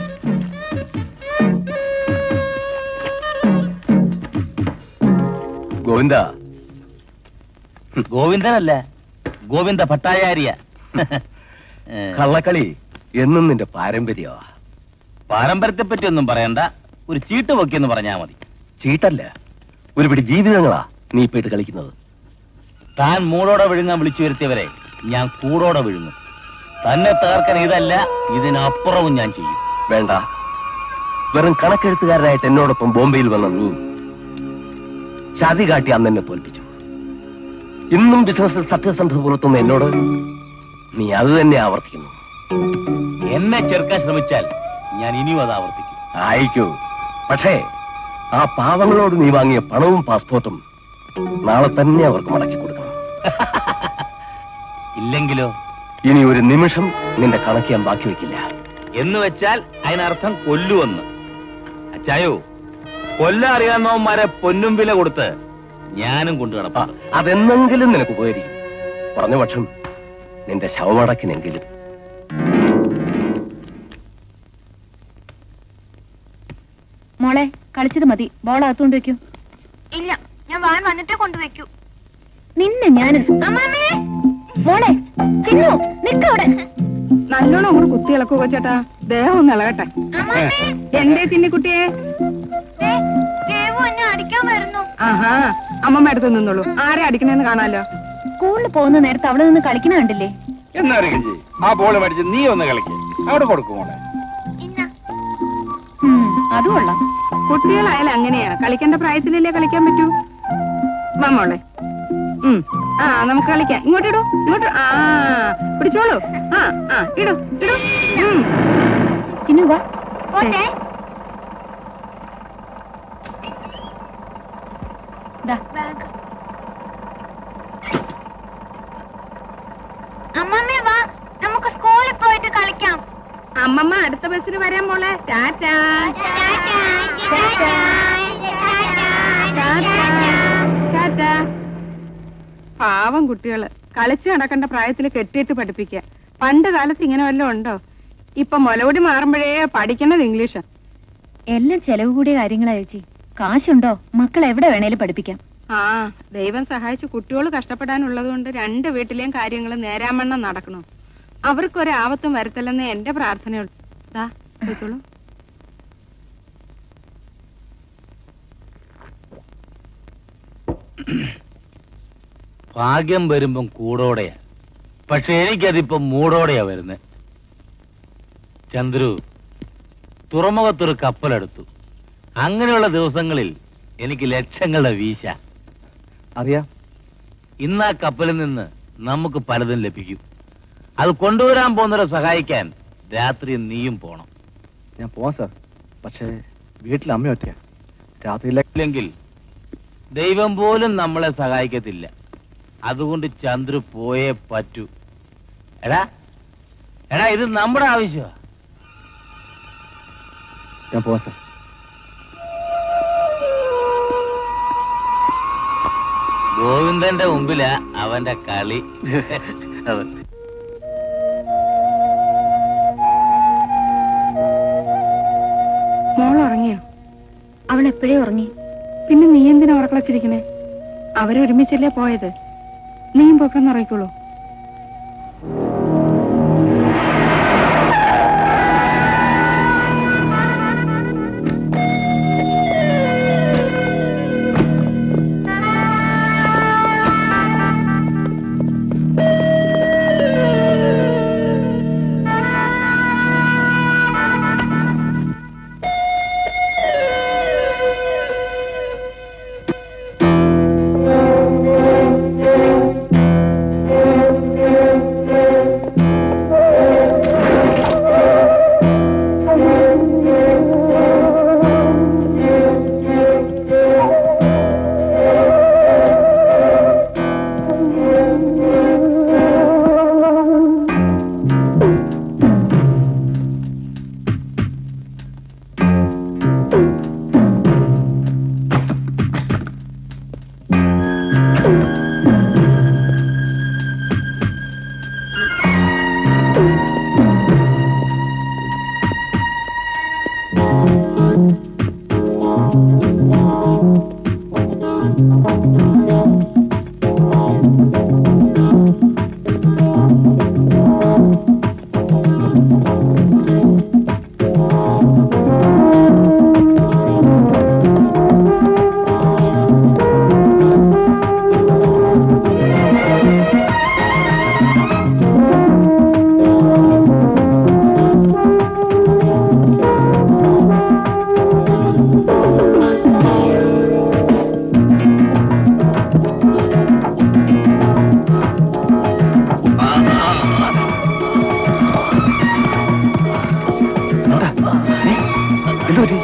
ഗോവിന്ദ ഗോവിന്ദനല്ല ഗോവിന്ദ ഭട്ടാചാര്യ ഏ, കള്ളക്കളി എന്നും നിന്റെ പാരമ്പര്യമാ പാരമ്പര്യത്തെ പറ്റി ഒന്നും പറയണ്ട ഒരു ചീട്ട് പൊക്കിയെന്ന് പറഞ്ഞാ മതി ചീട്ടല്ല ഒരു പിടി ജീവിതങ്ങളാ നീ ഇപ്പൊ ഇട്ട് കളിക്കുന്നത് താൻ മൂടോടെ വിഴുങ്ങാൻ വിളിച്ചു വരുത്തിയവരെ ഞാൻ കൂടോടെ വിഴുങ്ങും തന്നെ തകർക്കാൻ ഇതല്ല ഇതിനപ്പുറവും ഞാൻ ചെയ്യും വേണ്ട വെറും കണക്കെഴുത്തുകാരനായിട്ട് എന്നോടൊപ്പം ബോംബെയിൽ വന്ന നീ ചതി കാട്ടി അന്ന് എന്നെ തോൽപ്പിച്ചു ഇന്നും ബിസിനസ്സിൽ സത്യസന്ധത പുലർത്തുന്ന എന്നോട് നീ അത് തന്നെ ആവർത്തിക്കുന്നു എന്നെ ചെറുക്കാൻ ശ്രമിച്ചാൽ ഞാൻ ഇനിയും അത് ആവർത്തിക്കും ആയിക്കോ പക്ഷേ ആ പാവങ്ങളോട് നീ വാങ്ങിയ പണവും പാസ്പോർട്ടും നാളെ തന്നെ അവർക്ക് മടക്കി കൊടുക്കണം ഇല്ലെങ്കിലോ ഇനി ഒരു നിമിഷം നിന്റെ കണക്ക് ഞാൻ ബാക്കി വെക്കില്ല എന്ന് വെച്ചാൽ അതിനർത്ഥം കൊല്ലുവെന്ന് അച്ചായോ കൊല്ലം അറിയാവുന്നവന്മാരെ പൊന്നും വില കൊടുത്ത് ഞാനും കൊണ്ടു ആ, കിടപ്പാം അതെന്നെങ്കിലും നിനക്ക് ഉപകരിക്കും പറഞ്ഞ പക്ഷം നിന്റെ ശവമടക്കിനെങ്കിലും മോളെ കളിച്ചത് മതി ബോൾ അകത്തുകൊണ്ട് വെക്കൂ ഇല്ല ഞാൻ വാൻ വന്നിട്ടേ കൊണ്ടുവയ്ക്കൂ നിന്നെ ഞാൻ മോളെ ചിന്നു നിക്കവിടെ നല്ലോണം അങ്ങോട്ട് കുത്തി ഇളക്കുക ചേട്ടാ ദേഹം ഒന്ന് ഇളകട്ടെ എന്തേ തിന്നിക്കുട്ടിയെ എന്നെ അടിക്കാൻ വരുന്നു ആഹാ അമ്മമ്മ അടുത്ത് നിന്നോളൂ ആരെ അടിക്കണേന്ന് കാണാലോ സ്കൂളിൽ പോകുന്ന നേരത്ത് അവിടെ നിന്ന് കളിക്കുന്ന കണ്ടില്ലേ എന്നാ റിങ്കി ആ ബോൾ മേടിച്ച് നീ ഒന്ന് കളിക്ക് അവിടെ കൊടുക്കും മോളെ ഇന്ന ഉം, അത് കൊള്ളാം കുട്ടികളായാലും അങ്ങനെയാ കളിക്കേണ്ട പ്രായത്തിലല്ലേ കളിക്കാൻ പറ്റൂ വാ മോളെ ഉം. ആ നമുക്ക് കളിക്കാം ഇങ്ങോട്ട് ഇടൂ ഇങ്ങോട്ട് ആ പിടിച്ചോളൂ ആ ആ ഇടൂ ഇടൂ ഉം. ചിന്നു വാ പോട്ടെ ദാ, ബാഗ് അമ്മമ്മേ വാ നമുക്ക് സ്കൂളിൽ പോയിട്ട് കളിക്കാം അമ്മമ്മ അടുത്ത ബസ്സിന് വരാൻ മോളെ ടാറ്റാ ടാറ്റാ പാവം കുട്ടികള് കളിച്ച് നടക്കേണ്ട പ്രായത്തിൽ കെട്ടിയിട്ട് പഠിപ്പിക്കുക പണ്ട് കാലത്ത് ഇങ്ങനെ വല്ലതും ഉണ്ടോ ഇപ്പൊ മുലകുടി മാറുമ്പോഴേ പഠിക്കണത് ഇംഗ്ലീഷാ എല്ലാം ചെലവ് കൂടിയ കാര്യങ്ങളാ ചേച്ചി കാശുണ്ടോ മക്കളെ എവിടെ വേണേലും പഠിപ്പിക്കാം ആ ദൈവം സഹായിച്ച് കുട്ടികൾ കഷ്ടപ്പെടാനുള്ളത് കൊണ്ട് രണ്ട് വീട്ടിലെയും കാര്യങ്ങൾ നേരാമണ്ണം നടക്കണം അവർക്കൊരാപത്തും വരുത്തില്ലെന്ന് എന്റെ പ്രാർത്ഥനയുള്ളൂ ദാ പോയിക്കോളൂ ഭാഗ്യം വരുമ്പം കൂടോടെയാ പക്ഷെ എനിക്കതിപ്പം മൂടോടെയാ വരുന്നത് ചന്ദ്രു തുറമുഖത്തൊരു കപ്പലെടുത്തു അങ്ങനെയുള്ള ദിവസങ്ങളിൽ എനിക്ക് ലക്ഷങ്ങളുടെ വീശ അറിയാം ഇന്ന് ആ കപ്പലിൽ നിന്ന് നമുക്ക് പലതും ലഭിക്കും അത് കൊണ്ടുവരാൻ പോകുന്നവരെ സഹായിക്കാൻ രാത്രി നീയും പോണം ഞാൻ പോവാം സാർ പക്ഷേ വീട്ടിൽ അമ്മ ഒറ്റയാ രാത്രിയിലെ ഇല്ലെങ്കിൽ ദൈവം പോലും നമ്മളെ സഹായിക്കത്തില്ല അതുകൊണ്ട് ചന്ദ്രു പോയേ പറ്റൂ എടാ എടാ ഇത് നമ്മുടെ ആവശ്യമാ ഞാൻ പോവാം സാർ ഗോവിന്ദന്റെ മുമ്പിലാ അവന്റെ കളി അതെ മോൾ ഉറങ്ങിയോ അവൾ എപ്പോഴേ ഉറങ്ങി പിന്നെ നീ എന്തിനാ ഉറക്കളച്ചിരിക്കണേ അവരൊരുമിച്ചല്ലേ പോയത് നീയും പൊക്കണം ഉറങ്ങിക്കോളൂ ആ എന്ത് പറ്റി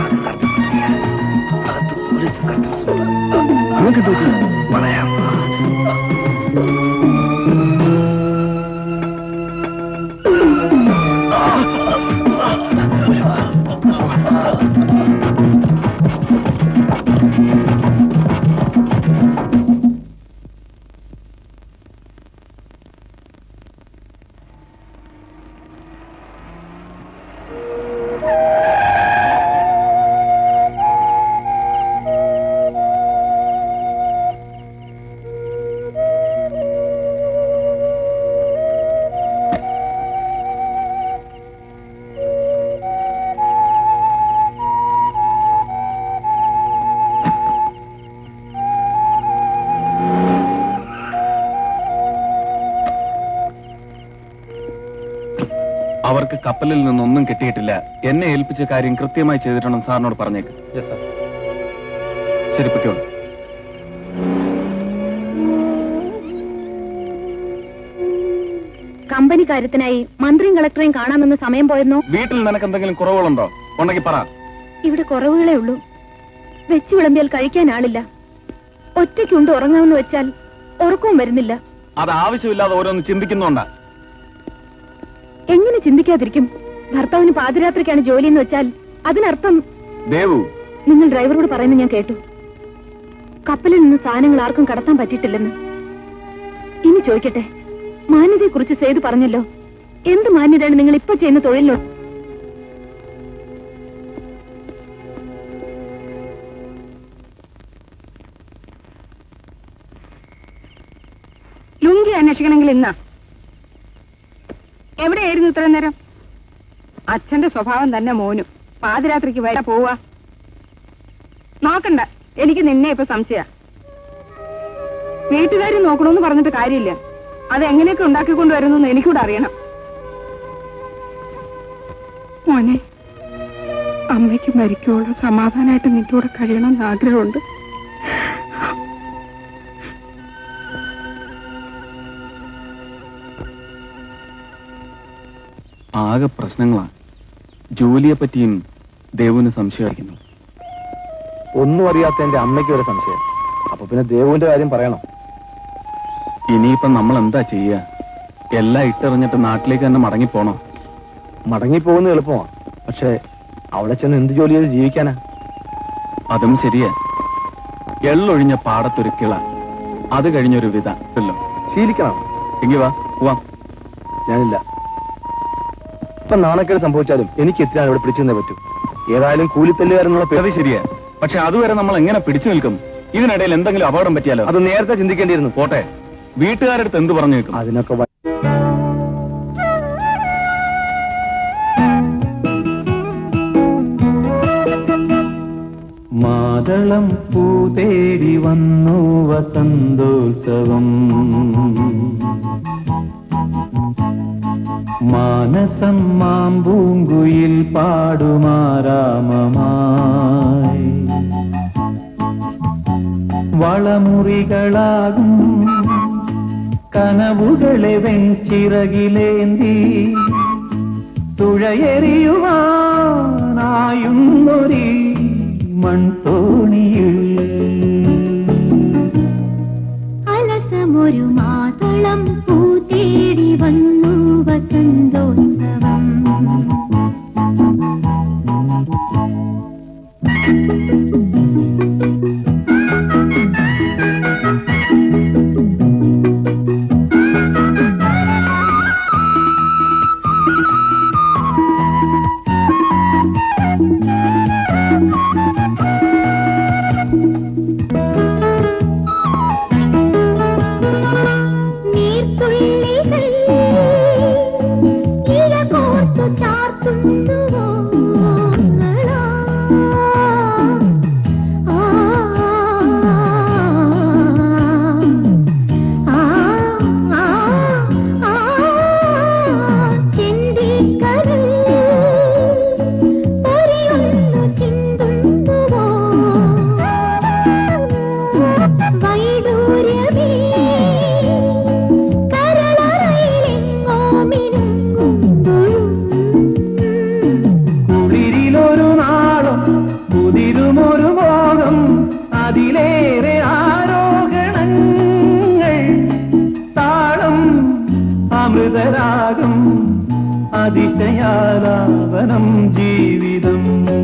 അകത്ത് പോലീസ് കസ്റ്റംസ് നിങ്ങൾക്ക് എന്ത് പറ്റി പറയാം അവർക്ക് കപ്പലിൽ നിന്നൊന്നും കിട്ടിയിട്ടില്ല എന്നെ ഏൽപ്പിച്ച കാര്യം കൃത്യമായി ചെയ്തിട്ടുണ്ടെന്ന് സാറിനോട് പറഞ്ഞേക്ക് ശരി പൊയ്ക്കോളൂ കമ്പനി കാര്യത്തിനായി മന്ത്രിയും കളക്ടറെയും കാണാമെന്ന് സമയം പോയെന്നോ വീട്ടിൽ നിനക്ക് എന്തെങ്കിലും കുറവുകളുണ്ടോ ഉണ്ടെങ്കിൽ പറ ഇവിടെ കുറവുകളേ ഉള്ളൂ വെച്ചു വിളമ്പിയാൽ കഴിക്കാൻ ആളില്ല ഒറ്റയ്ക്കുണ്ട് ഉറങ്ങാമെന്ന് വെച്ചാൽ ഉറക്കവും വരുന്നില്ല അത് ആവശ്യമില്ലാതെ ഓരോന്ന് ചിന്തിക്കുന്നുണ്ടാ എങ്ങനെ ചിന്തിക്കാതിരിക്കും ഭർത്താവിന് പാതിരാത്രിക്കാണ് ജോലി എന്ന് വെച്ചാൽ അതിനർത്ഥം ദേവു നിങ്ങൾ ഡ്രൈവറോട് പറയുന്നത് ഞാൻ കേട്ടു കപ്പലിൽ നിന്ന് സാധനങ്ങൾ ആർക്കും കടത്താൻ പറ്റിയിട്ടില്ലെന്ന് ഇനി ചോദിക്കട്ടെ മാന്യതയെ കുറിച്ച് സേതു പറഞ്ഞല്ലോ എന്ത് മാന്യതയാണ് നിങ്ങൾ ഇപ്പൊ ചെയ്യുന്ന തൊഴിലിനോട് ലുങ്കി അന്വേഷിക്കണമെങ്കിൽ ഇന്നാ എവിടെയായിരുന്നു ഇത്ര നേരം അച്ഛന്റെ സ്വഭാവം തന്നെ മോനും പാതിരാത്രിക്ക് വരാ പോവാ നോക്കണ്ട എനിക്ക് നിന്നെ ഇപ്പൊ സംശയ വീട്ടുകാർ നോക്കണമെന്ന് പറഞ്ഞിട്ട് കാര്യമില്ല അത് എങ്ങനെയൊക്കെ ഉണ്ടാക്കിക്കൊണ്ട് വരുന്നു എനിക്കൂടെ അറിയണം മോനെ അമ്മയ്ക്ക് മരിക്കുവോളം സമാധാനമായിട്ട് നിന്റെ കൂടെ കഴിയണമെന്ന് ആഗ്രഹമുണ്ട് ആകെ പ്രശ്നങ്ങളാ ജോലിയെ പറ്റിയും ദേവുവിന് സംശയമായിരിക്കുന്നു ഒന്നും അറിയാത്ത എന്റെ അമ്മയ്ക്ക് ഒരു സംശയം അപ്പൊ പിന്നെ ദേവുവിന്റെ കാര്യം പറയണം ഇനിയിപ്പം നമ്മൾ എന്താ ചെയ്യുക എല്ലാം ഇട്ടെറിഞ്ഞിട്ട് നാട്ടിലേക്ക് തന്നെ മടങ്ങിപ്പോണോ മടങ്ങിപ്പോകുന്ന എളുപ്പമാണ് പക്ഷെ അവിടെ ചെന്ന് എന്ത് ജോലി ചെയ്ത് ജീവിക്കാനാ അതും ശരിയാ എള്ളൊഴിഞ്ഞ പാടത്തൊരു കിള അത് കഴിഞ്ഞൊരു വിധ ഇല്ലോ ശീലിക്കണം എങ്കി വാ പോവാം ഞാനില്ല ഇപ്പൊ നാണക്കേട് സംഭവിച്ചാലും എനിക്ക് എത്തിനാണ് ഇവിടെ പിടിച്ചു നിന്നേ പറ്റൂ ഏതായാലും കൂലിത്തല്ലുകാരെന്നുള്ള അത് ശരിയാ പക്ഷെ അതുവരെ നമ്മൾ എങ്ങനെ പിടിച്ചു നിൽക്കും ഇതിനിടയിൽ എന്തെങ്കിലും അപകടം പറ്റിയാലോ അത് നേരത്തെ ചിന്തിക്കേണ്ടിയിരുന്നു പോട്ടെ വീട്ടുകാരടുത്ത് എന്ത് പറഞ്ഞു നിൽക്കും അതിനൊക്കെ വ- മാതളം പൂതേടി വന്നു വസന്തോത്സവം മാനസം മാമ്പൂങ്കുയിൽ പാടുമാരാമമായി വളമുറികളാകും കനവുകളെ വെഞ്ചിറകിലേന്തി തുഴയെറിയുവാനായുന്നൊരി മൺതോണിയിൽ അലസമൊരു മാതളം പൂ തേടി വന്നു വസന്തോത്സവം നീർത്തുള്ളികൾ ഇഴ കോർത്തു ചാർ അതിശയാലാപനം ജീവിതം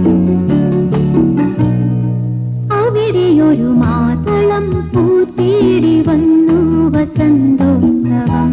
അവിടെയൊരു മാതളം പൂത്തേടി വന്നു വസന്തോത്സവം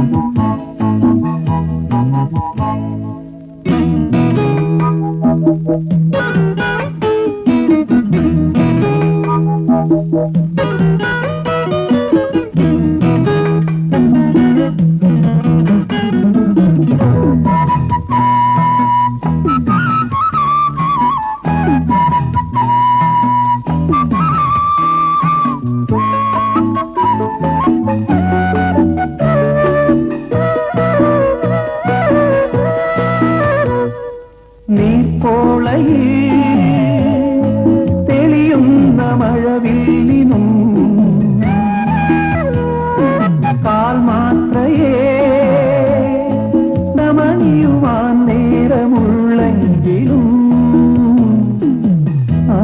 നീർപ്പോളയിൽ തെളിയുന്ന മഴവില്ലിനും കാൽ മാത്രയേ നമനിയുവാൻ നേരമുള്ളെങ്കിലും ആ,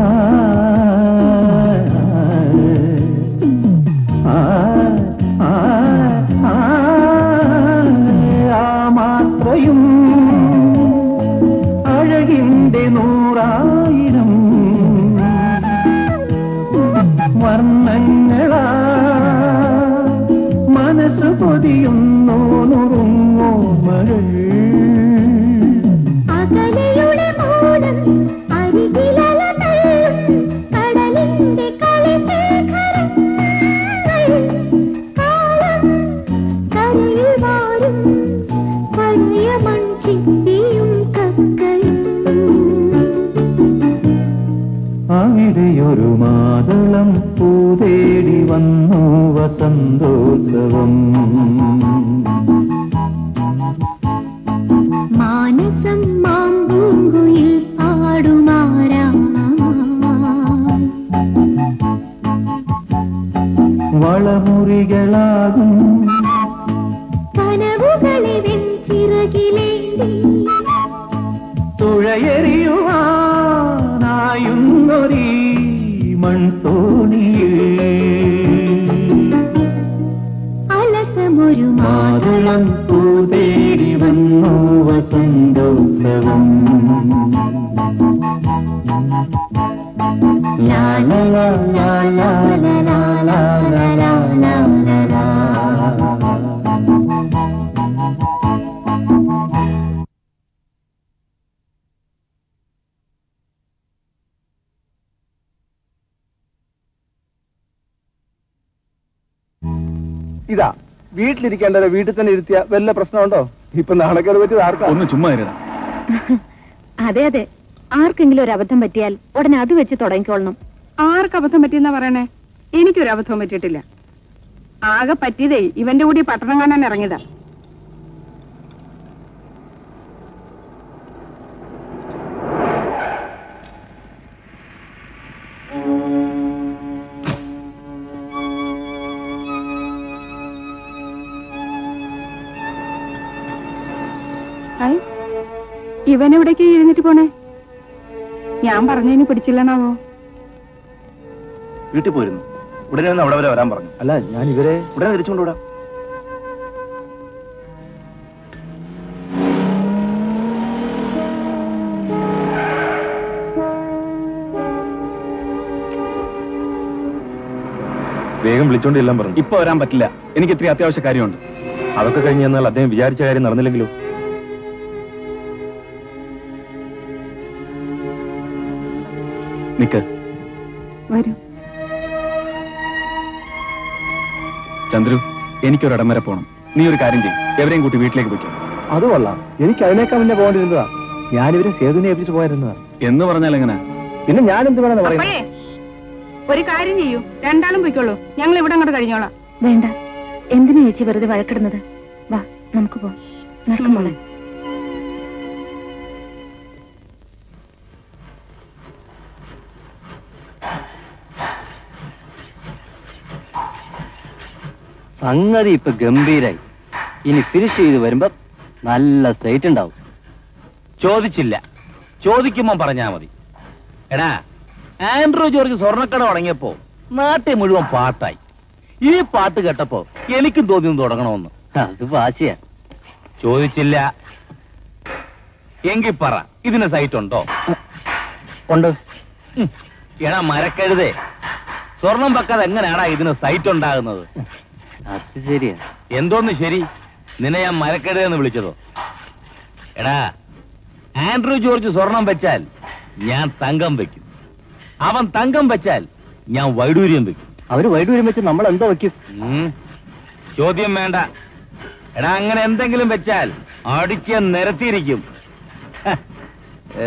ആ, ആ, ആ, ആ മാത്രയും അഴകിന്റെ നൂറായിരം വർണ്ണങ്ങളാ മനസ്സു പൊതിയുന്നു നുറുങ്ങോ മകൾ അകലെയുടെ മോനം അരികിലല തള്ളും കടലിന്റെ കളിശേഖരങ്ങൾ കാലം കരയിൽ വാരും പഴയ മൺചിപ്പിയും കക്കയും അവിടെയൊരു മാതളം പൂതേടി വന്നു വസന്തോത്സവം മാനസം മാമ്പൂങ്കുയിൽ പാടുമാരാമായി വളമുറികളാകും കനവുകളെ വെഞ്ചിറകിലേന്തി തുഴയെറിയുവാനായുന്നൊരീ മൺതോണിയിൽ അലസമൊരു മാതളം പൂതേടി വന്നു വസന്തോത്സവം ലാ ലാ ലാ ലാ ലാ ലാ ലാ ലാ ലാ ലാ ലാ ലാ. ഇതാ വീട്ടിലിരിക്കേണ്ടവരെ വീട്ടിൽ തന്നെ ഇരുത്തിയ വല്ല പ്രശ്നമുണ്ടോ ഇപ്പൊ നാണക്കേട് പറ്റിയത് ആർക്കാ ഒന്ന് ചുമ്മാ ഇരുടാ അതെ അതെ ആർക്കെങ്കിലും ഒരു അബദ്ധം പറ്റിയാൽ ഉടനെ അത് വെച്ച് തുടങ്ങിക്കോളണം ആർക്ക് അബദ്ധം പറ്റിയെന്നാ പറയണേ എനിക്കൊരു അബദ്ധവും പറ്റിയിട്ടില്ല ആകെ പറ്റിയതേ ഇവന്റെ കൂടി പട്ടണം കാണാൻ ഇറങ്ങിയതാ ഹായ് ഇവനെവിടേക്ക് ഇരുന്നിട്ട് പോണേ ഞാൻ പറഞ്ഞതിന് പിടിച്ചില്ലണാവോ വീട്ടിൽ പോയിരുന്നു ഉടനെ ഒന്ന് അവിടെ വരെ വരാൻ പറഞ്ഞു അല്ല ഞാൻ ഇവരെ ഉടനെ തിരിച്ചുകൊണ്ടുവിടാം വേഗം വിളിച്ചോണ്ട് എല്ലാം പറഞ്ഞു ഇപ്പൊ വരാൻ പറ്റില്ല എനിക്ക് ഇത്തിരി അത്യാവശ്യ കാര്യമുണ്ട് അതൊക്കെ കഴിഞ്ഞ് എന്നാൽ അദ്ദേഹം വിചാരിച്ച കാര്യം നടന്നില്ലെങ്കിലോ നിക്ക് വരൂ ചന്ദ്രു എനിക്കൊരിടം വരെ പോണം നീ ഒരു കാര്യം ചെയ്യും എവരെയും കൂട്ടി വീട്ടിലേക്ക് പോയിക്കോ അത് കൊള്ളാം എനിക്ക് അതിനേക്കാൾ മുന്നേ പോകേണ്ടിരുന്നതാ ഞാനിവരെ സേതുവിനെ ഏൽപ്പിച്ച് പോയിരുന്നതാ എന്ന് പറഞ്ഞാൽ എങ്ങനെ പിന്നെ ഞാൻ എന്ത് വേണമെന്ന് പറയുന്നത് അപ്പോഴേ ഒരു കാര്യം ചെയ്യൂ രണ്ടാളും പോയിക്കോളൂ ഞങ്ങൾ ഇവിടെ അങ്ങോട്ട് കഴിഞ്ഞോളാം വേണ്ട എന്തിനാ ചേച്ചി വെറുതെ വഴക്കിടുന്നത് വാ നമുക്ക് പോവാം നടക്കുമോളെ സംഗതി ഇപ്പൊ ഗംഭീരായി ഇനി ഫിനിഷ് ചെയ്ത് വരുമ്പോ നല്ല സ്ട്രൈറ്റ് ഉണ്ടാവും ചോദിച്ചില്ല ചോദിക്കുമ്പോ പറഞ്ഞാ മതി എടാ ആൻഡ്രൂ ജോർജ് സ്വർണ്ണക്കട തുടങ്ങിയപ്പോ നാട്ടിൽ മുഴുവൻ പാട്ടായി ഈ പാട്ട് കേട്ടപ്പോ എനിക്കും തോന്നിയൊന്ന് തുടങ്ങണമെന്ന് അത് വാശിയാ ചോദിച്ചില്ല എങ്കിൽ പറ ഇതിന് സൈറ്റ് ഉണ്ടോ ഉണ്ട് ഉം. എടാ മരക്കഴുതേ സ്വർണം വെക്കാതെ എങ്ങനെയാടാ ഇതിന് സൈറ്റ് ഉണ്ടാകുന്നത് അത് ശരിയാ എന്തോന്ന് ശരി നിന്നെ ഞാൻ മരക്കഴുതെന്ന് വിളിച്ചതോ എടാ ആൻഡ്രൂ ജോർജ് സ്വർണം വെച്ചാൽ ഞാൻ തങ്കം വെക്കും അവൻ തങ്കം വെച്ചാൽ ഞാൻ വൈഡൂര്യം വെക്കും അവര് വൈഡൂര്യം വെച്ച് നമ്മൾ എന്തോ വെക്കും ഉം. ചോദ്യം വേണ്ട എടാ അങ്ങനെ എന്തെങ്കിലും വെച്ചാൽ അടിച്ച് നിരത്തിയിരിക്കും ഹ. ഏ.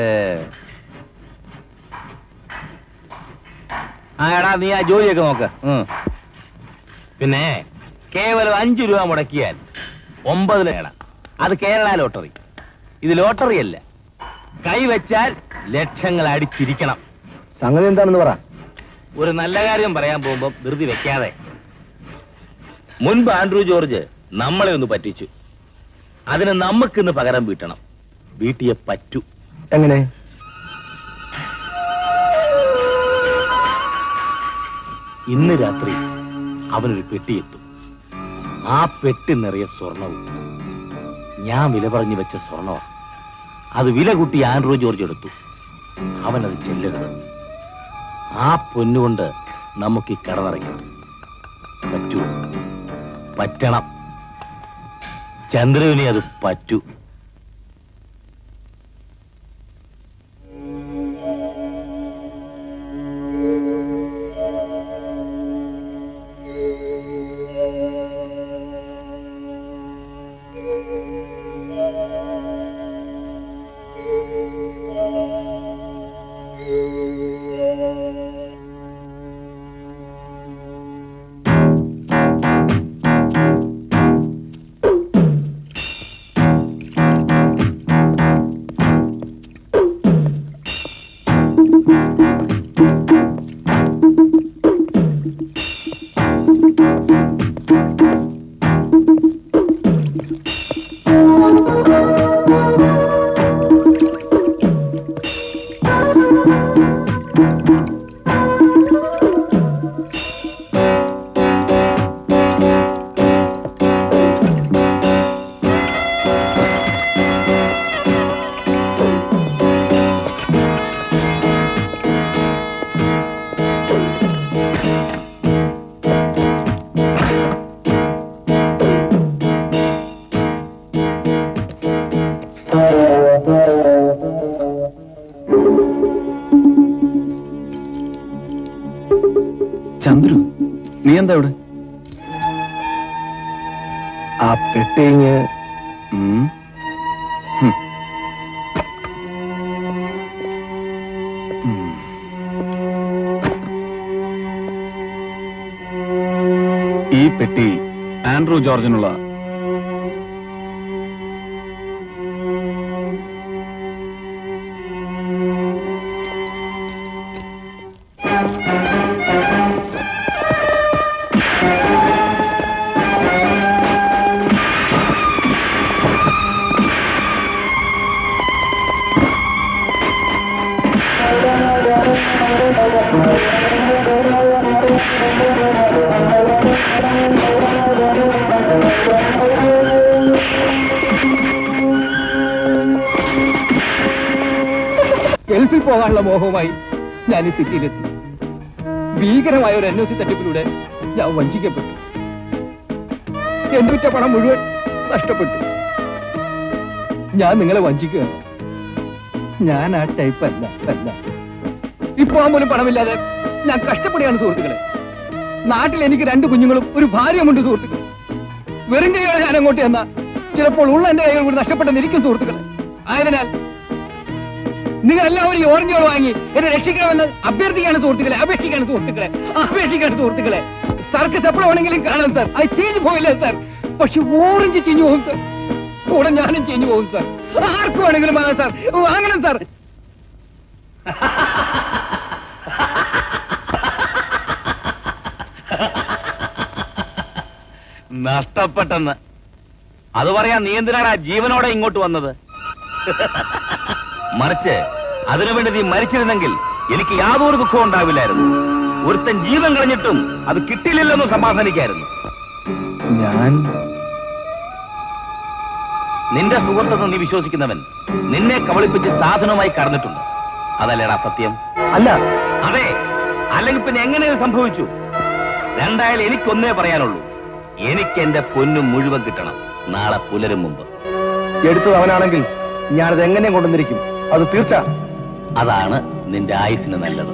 ആ എടാ നീ ആ ജോലിയൊക്കെ നോക്ക് ഉം. പിന്നെ കേവലം അഞ്ചു രൂപ മുടക്കിയാൽ ഒമ്പത് നേടാം അത് കേരള ലോട്ടറി ഇത് ലോട്ടറി അല്ല കൈവച്ചാൽ ലക്ഷങ്ങൾ അടിച്ചിരിക്കണം സംഗതി എന്താണെന്ന് പറ ഒരു നല്ല കാര്യം പറയാൻ പോകുമ്പോ ധൃതി വെക്കാതെ മുൻപ് ആൻഡ്രൂ ജോർജ് നമ്മളെ ഒന്ന് പറ്റിച്ചു അതിന് നമുക്കിന്ന് പകരം വീട്ടണം വീട്ടിയെ പറ്റൂ എങ്ങനെ ഇന്ന് രാത്രി അവനൊരു പെട്ടിയെത്തും ആ പെട്ടി നിറയെ സ്വർണവും ഞാൻ വില പറഞ്ഞു വെച്ച സ്വർണമാണ് അത് വില കൂട്ടി ആൻഡ്രൂ ജോർജ് എടുത്തു അവനത് ചെല്ലരുത് ആ പൊന്നുകൊണ്ട് നമുക്ക് ഈ കട നിറയ്ക്കണം പറ്റൂ പറ്റണം ചന്ദ്രവിനെ അത് പറ്റൂ ചന്ദ്രു നീ എന്താ ഇവിടെ ആ പെട്ടിങ് ഉം. ഹും. ഉം. ഈ പെട്ടി ആൻഡ്രൂ ജോർജിനുള്ള ഗൾഫിൽ പോകാനുള്ള മോഹവുമായി ഞാൻ ഈ സിറ്റിയിലെത്തി ഭീകരമായ ഒരു എൻ ഒ സി തട്ടിപ്പിലൂടെ ഞാൻ വഞ്ചിക്കപ്പെട്ടു എന്നുവിറ്റ പണം മുഴുവൻ നഷ്ടപ്പെട്ടു ഞാൻ നിങ്ങളെ വഞ്ചിക്കുക ഞാൻ ആ ടൈപ്പ് അല്ല അല്ല ഇപ്പൊ ആ പോലും പണമില്ലാതെ ഞാൻ കഷ്ടപ്പെടുകയാണ് സുഹൃത്തുക്കളെ നാട്ടിൽ എനിക്ക് രണ്ട് കുഞ്ഞുങ്ങളും ഒരു ഭാര്യയുമുണ്ട് സുഹൃത്തുക്കളെ വെറും കൈയോടെ ഞാൻ അങ്ങോട്ട് ചെന്ന ചിലപ്പോൾ ഉള്ള എന്റെ കൈകൾ കൂടി നഷ്ടപ്പെട്ടെന്നിരിക്കും സുഹൃത്തുക്കളെ ആയതിനാൽ നിങ്ങൾ എല്ലാവരും ഈ ഓറഞ്ചുകൾ വാങ്ങി എന്നെ രക്ഷിക്കണമെന്ന് അഭ്യർത്ഥിക്കാണ് സുഹൃത്തുക്കളെ അപേക്ഷിക്കാണ് സുഹൃത്തുക്കളെ അപേക്ഷിക്കാണ് സുഹൃത്തുക്കളെ സർക്കസ് എപ്പോഴും വേണമെങ്കിലും കാണാം സാർ അത് ചീഞ്ഞു പോയില്ലേ സാർ പക്ഷെ ഓറഞ്ച് ചീഞ്ഞു പോകും സാർ കൂടെ ഞാനും ചീഞ്ഞു പോകും സാർ ആർക്ക് വേണമെങ്കിലും വാങ്ങാം സാർ വാങ്ങണം സാർ നഷ്ടപ്പെട്ടെന്ന് അത് പറയാൻ നീ എന്തിനാടാ ജീവനോടെ ഇങ്ങോട്ട് വന്നത് മറിച്ച് അതിനുവേണ്ടി നീ മരിച്ചിരുന്നെങ്കിൽ എനിക്ക് യാതൊരു ദുഃഖവും ഉണ്ടാവില്ലായിരുന്നു ഒരുത്തൻ ജീവൻ കളഞ്ഞിട്ടും അത് കിട്ടിയില്ലെന്ന് സമാധാനിക്കായിരുന്നു ഞാൻ നിന്റെ സുഹൃത്തെന്ന് നീ വിശ്വസിക്കുന്നവൻ നിന്നെ കബളിപ്പിച്ച് സാധനമായി കടന്നിട്ടുണ്ട് അതല്ലേടാ സത്യം അല്ല അതെ അല്ലെങ്കിൽ പിന്നെ എങ്ങനെ ഇത് സംഭവിച്ചു രണ്ടായാലും എനിക്കൊന്നേ പറയാനുള്ളൂ എനിക്ക് എന്റെ പൊന്നു മുഴുവൻ കിട്ടണം നാളെ പുലരും മുമ്പ് എടുത്തത് അവനാണെങ്കിൽ ഞാനത് എങ്ങനെ കൊണ്ടുവന്നിരിക്കും അത് തീർച്ച അതാണ് നിന്റെ ആയുസിന് നല്ലത്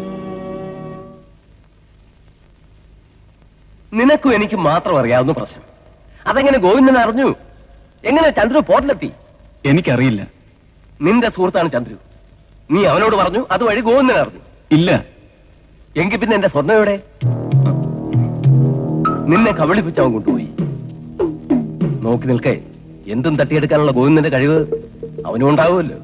നിനക്കും എനിക്ക് മാത്രം അറിയാവുന്ന പ്രശ്നം അതെങ്ങനെ ഗോവിന്ദൻ അറിഞ്ഞു എങ്ങനെ ചന്ദ്രു പോർട്ടിലെത്തി എനിക്കറിയില്ല നിന്റെ സുഹൃത്താണ് ചന്ദ്രു നീ അവനോട് പറഞ്ഞു അതുവഴി ഗോവിന്ദൻ അറിഞ്ഞു ഇല്ല എങ്കിൽ പിന്നെ എന്റെ സ്വർണ്ണം എവിടെ നിന്നെ കബളിപ്പിച്ച് അവൻ കൊണ്ടുപോയി നോക്കി നിൽക്കേ എന്തും തട്ടിയെടുക്കാനുള്ള ഗോവിന്ദന്റെ കഴിവ് അവനും ഉണ്ടാവുമല്ലോ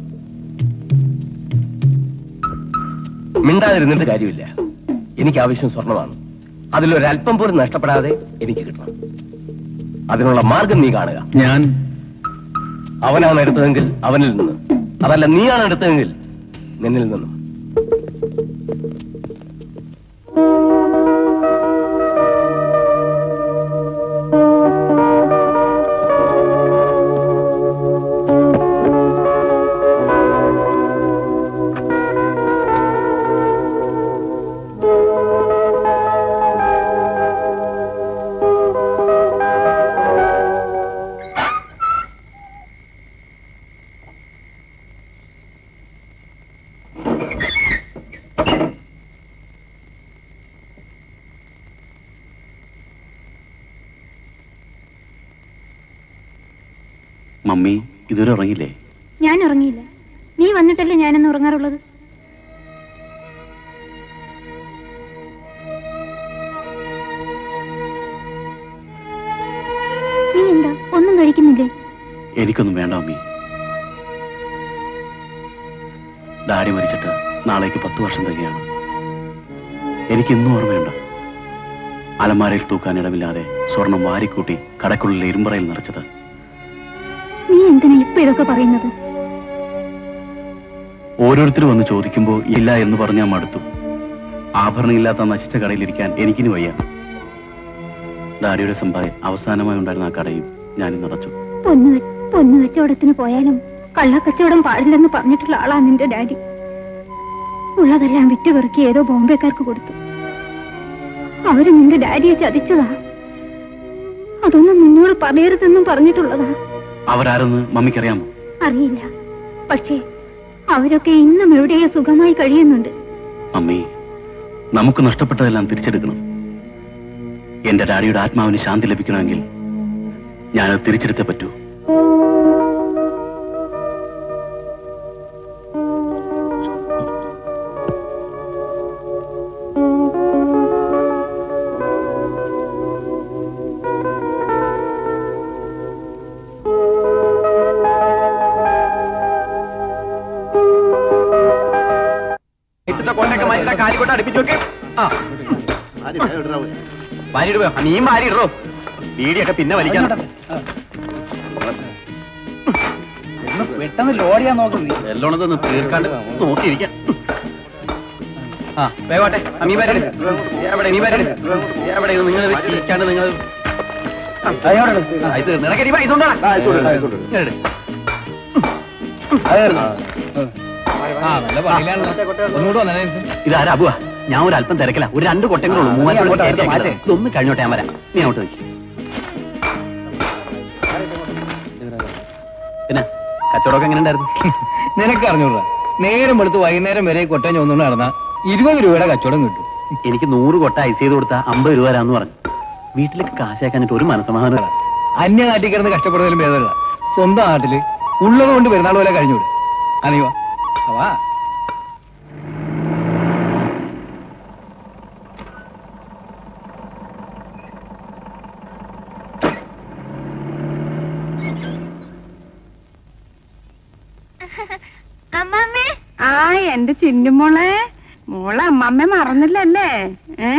മിണ്ടാതിരുന്നിട്ട് കാര്യമില്ല എനിക്ക് ആവശ്യം സ്വർണമാണ് അതിലൊരല്പം പോലും നഷ്ടപ്പെടാതെ എനിക്ക് കിട്ടണം അതിനുള്ള മാർഗം നീ കാണുക ഞാൻ അവനാണ് എടുത്തതെങ്കിൽ അവനിൽ നിന്ന് അതല്ല നീയാണ് എടുത്തതെങ്കിൽ നിന്നിൽ നിന്നും മമ്മി ഇതുവരെ ഉറങ്ങില്ലേ ഞാൻ ഉറങ്ങിയില്ല നീ വന്നിട്ടല്ലേ ഞാനെന്ന് ഉറങ്ങാറുള്ളത് നീ എന്താ ഒന്നും കഴിക്കുന്നില്ലേ എനിക്കൊന്നും വേണ്ട മമ്മി ഡാഡി മരിച്ചിട്ട് നാളേക്ക് പത്ത് വർഷം തികയാണ് എനിക്കിന്നും ഓർമ്മയുണ്ട് അലമാരയിൽ തൂക്കാൻ ഇടമില്ലാതെ സ്വർണം വാരിക്കൂട്ടി കടക്കുള്ളിലെ ഇരുമ്പറയിൽ നിറച്ചത് നീ എന്തിനാ ഇപ്പൊ ഇതൊക്കെ പറയുന്നത് ഓരോരുത്തരും വന്ന് ചോദിക്കുമ്പോൾ ഇല്ല എന്ന് പറഞ്ഞാൽ മടുത്തു ആഭരണമില്ലാത്ത നശിച്ച കടയിലിരിക്കാൻ എനിക്കിനി വയ്യ ഡാഡിയുടെ സമ്പാദ്യം അവസാനമായി ഉണ്ടായിരുന്ന ആ കടയും ഞാനിന്ന് അടച്ചു പൊന്നു വെ- പൊന്നു കച്ചവടത്തിന് പോയാലും കള്ളക്കച്ചവടം പാടില്ലെന്ന് പറഞ്ഞിട്ടുള്ള ആളാ നിന്റെ ഡാഡി ഉള്ളതെല്ലാം വിറ്റുപെറുക്കി ഏതോ ബോംബെക്കാർക്ക് കൊടുത്തു അവര് നിന്റെ ഡാഡിയെ ചതിച്ചതാ അതൊന്നും നിന്നോട് പറയരുതെന്നും പറഞ്ഞിട്ടുള്ളതാ അവരാരെന്ന് മമ്മിക്കറിയാമോ അറിയില്ല പക്ഷേ അവരൊക്കെ ഇന്നും എവിടെയോ സുഖമായി കഴിയുന്നുണ്ട് മമ്മി നമുക്ക് നഷ്ടപ്പെട്ടതെല്ലാം തിരിച്ചെടുക്കണം എന്റെ ഡാഡിയുടെ ആത്മാവിന് ശാന്തി ലഭിക്കണമെങ്കിൽ ഞാനത് തിരിച്ചെടുത്തേ പറ്റൂ കൊണ്ടൊക്കെ മാറ്റിട്ട് കാലിക്കൊണ്ട് അടുപ്പിച്ചു നോക്കി ആ വാരിയിടുവോ നീയും വാരിയിടറോ ബീഡിയൊക്കെ പിന്നെ വലിക്കാം പെട്ടെന്ന് ലോഡ് ചെയ്യാൻ നോക്കുന്നു എല്ലോണതൊന്ന് തീർക്കാണ്ട് നോക്കിയിരിക്കാം ആ വേഗോട്ടെ ആ, നീ വരട്ടെ എവിടെ നീ വരട്ടെ എവിടെ ഇത് നിങ്ങൾ ഇരിക്കാണ്ട് നിങ്ങൾ ആ, ഇത് നിനക്ക് നീ പൈസ കൊണ്ടാ ആ നല്ല പണിയിലാണല്ലോ ഒന്നുകൂടെ വന്നേ ഇതാരാ അബുവാ ഞാൻ ഒരു അല്പം തിരക്കില്ല ഒരു രണ്ട് കൊട്ടങ്ങളുള്ളൂ നീ അങ്ങോട്ട് അടുത്ത് മാറ്റ്. ഇതൊന്ന് കഴിഞ്ഞോട്ടെ ഞാൻ വരാം നീ അങ്ങോട്ട് നിൽക്ക്. പിന്നെ കച്ചവടമൊക്കെ എങ്ങനെ ഉണ്ടായിരുന്നു നിനക്ക് അറിഞ്ഞൂടാ നേരം വെളുത്ത് വൈകുന്നേരം വരെ കൊട്ടയം ചോന്നുകൊണ്ട് നടന്ന ഇരുപത് രൂപയുടെ കച്ചവടം കിട്ടും എനിക്ക് നൂറ് കൊട്ട ഐസ് ചെയ്ത് കൊടുത്താൽ അമ്പത് രൂപ തരാന്ന് പറഞ്ഞു വീട്ടിലേക്ക് കാശാക്കാനിട്ട് ഒരു മനസ്സമാധാനം അന്യ നാട്ടിൽ കിടന്ന് കഷ്ടപ്പെടുന്നതിലും ഭേദമല്ല സ്വന്തം നാട്ടില് ഉള്ളത് കൊണ്ട് പെരുന്നാൾ പോലെ കഴിഞ്ഞൂടെ അനിവാ വാ അമ്മമ്മേ ആ എന്റെ ചിന്നുമോളെ മോളെ അമ്മമ്മ മറന്നില്ലല്ലേ ഏ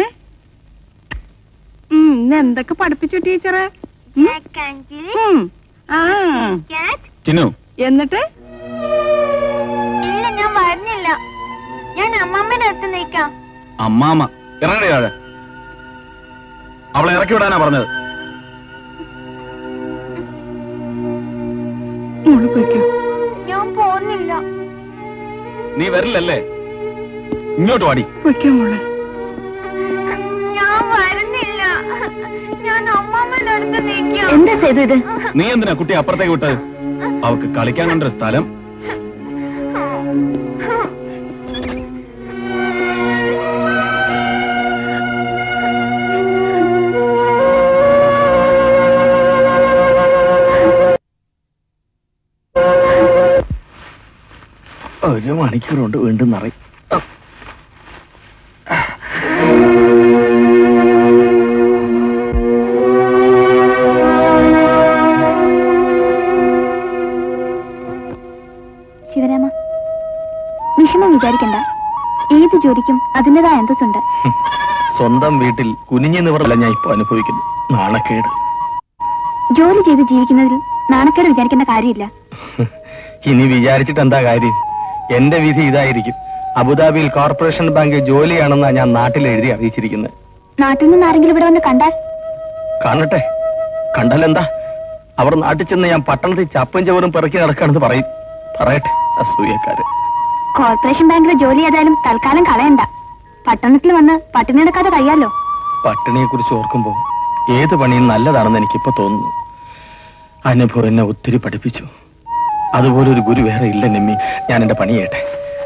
ഉം, ഇന്ന് എന്തൊക്കെ പഠിപ്പിച്ചു ടീച്ചറെ ഉം? ഉം. ആ ചിന്നു എന്നിട്ട് ഇല്ല ഞാൻ വരുന്നില്ല ഞാൻ അമ്മമ്മയുടെ അടുത്ത് നിൽക്കാം അമ്മാമ ഇറങ്ങടി താഴെ അവളെ ഇറക്കി വിടാനാ പറഞ്ഞത് നീ വരില്ലല്ലേ ഇങ്ങോട്ട് വാടി പൊയ്ക്കോ മോളെ ഞാൻ വരുന്നില്ല ഞാൻ അമ്മമ്മയുടെ അടുത്ത് നിൽക്കാം എന്താ സേതു ഇത് നീ എന്തിനാ കുട്ടി അപ്പുറത്തേക്ക് വിട്ടത് അവക്ക് കളിക്കാൻ കണ്ടൊരു സ്ഥലം ഒരു മണിക്കൂർ കൊണ്ട് വീണ്ടും നിറയും ശിവരാമ വിഷമം വിചാരിക്കണ്ട ഏത് ജോലിക്കും അതിൻ്റെതായ അന്തസ്സുണ്ട് സ്വന്തം വീട്ടിൽ കുനിഞ്ഞു നിവറല്ല ഞാൻ ഇപ്പൊ അനുഭവിക്കുന്നു നാണക്കേട് ജോലി ചെയ്ത് ജീവിക്കുന്നതിൽ നാണക്കേട് വിചാരിക്കേണ്ട കാര്യമില്ല ഇനി വിചാരിച്ചിട്ട് എന്താ കാര്യം എന്റെ വിധി ഇതായിരിക്കും അബുദാബിയിൽ കോർപ്പറേഷൻ ബാങ്ക് ജോലിയാണെന്നാ ഞാൻ നാട്ടിൽ എഴുതി അറിയിച്ചിരിക്കുന്നത് നാട്ടിൽ നിന്ന് ആരെങ്കിലും ഇവിടെ വന്ന് കണ്ടാൽ കാണട്ടെ കണ്ടാലെന്താ അവർ നാട്ടിൽ ചെന്ന് ഞാൻ പട്ടണത്തിൽ ചപ്പും ചവറും പിറക്കി നടക്കാണെന്ന് പറയും പറയട്ടെ അസൂയക്കാര് കോർപ്പറേഷൻ ബാങ്കിലെ ജോലി ഏതായാലും തൽക്കാലം കളയണ്ട പട്ടണത്തിൽ വന്ന് പട്ടിണി നടക്കാതെ കഴിയാലോ പട്ടിണിയെ കുറിച്ച് ഓർക്കുമ്പോൾ ഏത് പണിയും നല്ലതാണെന്ന് എനിക്കിപ്പോ തോന്നുന്നു അനുഭവം എന്നെ ഒത്തിരി പഠിപ്പിച്ചു അതുപോലെ ഒരു ഗുരു വേറെ ഇല്ല നിമ്മി ഞാൻ എന്റെ പണി ചെയ്യട്ടെ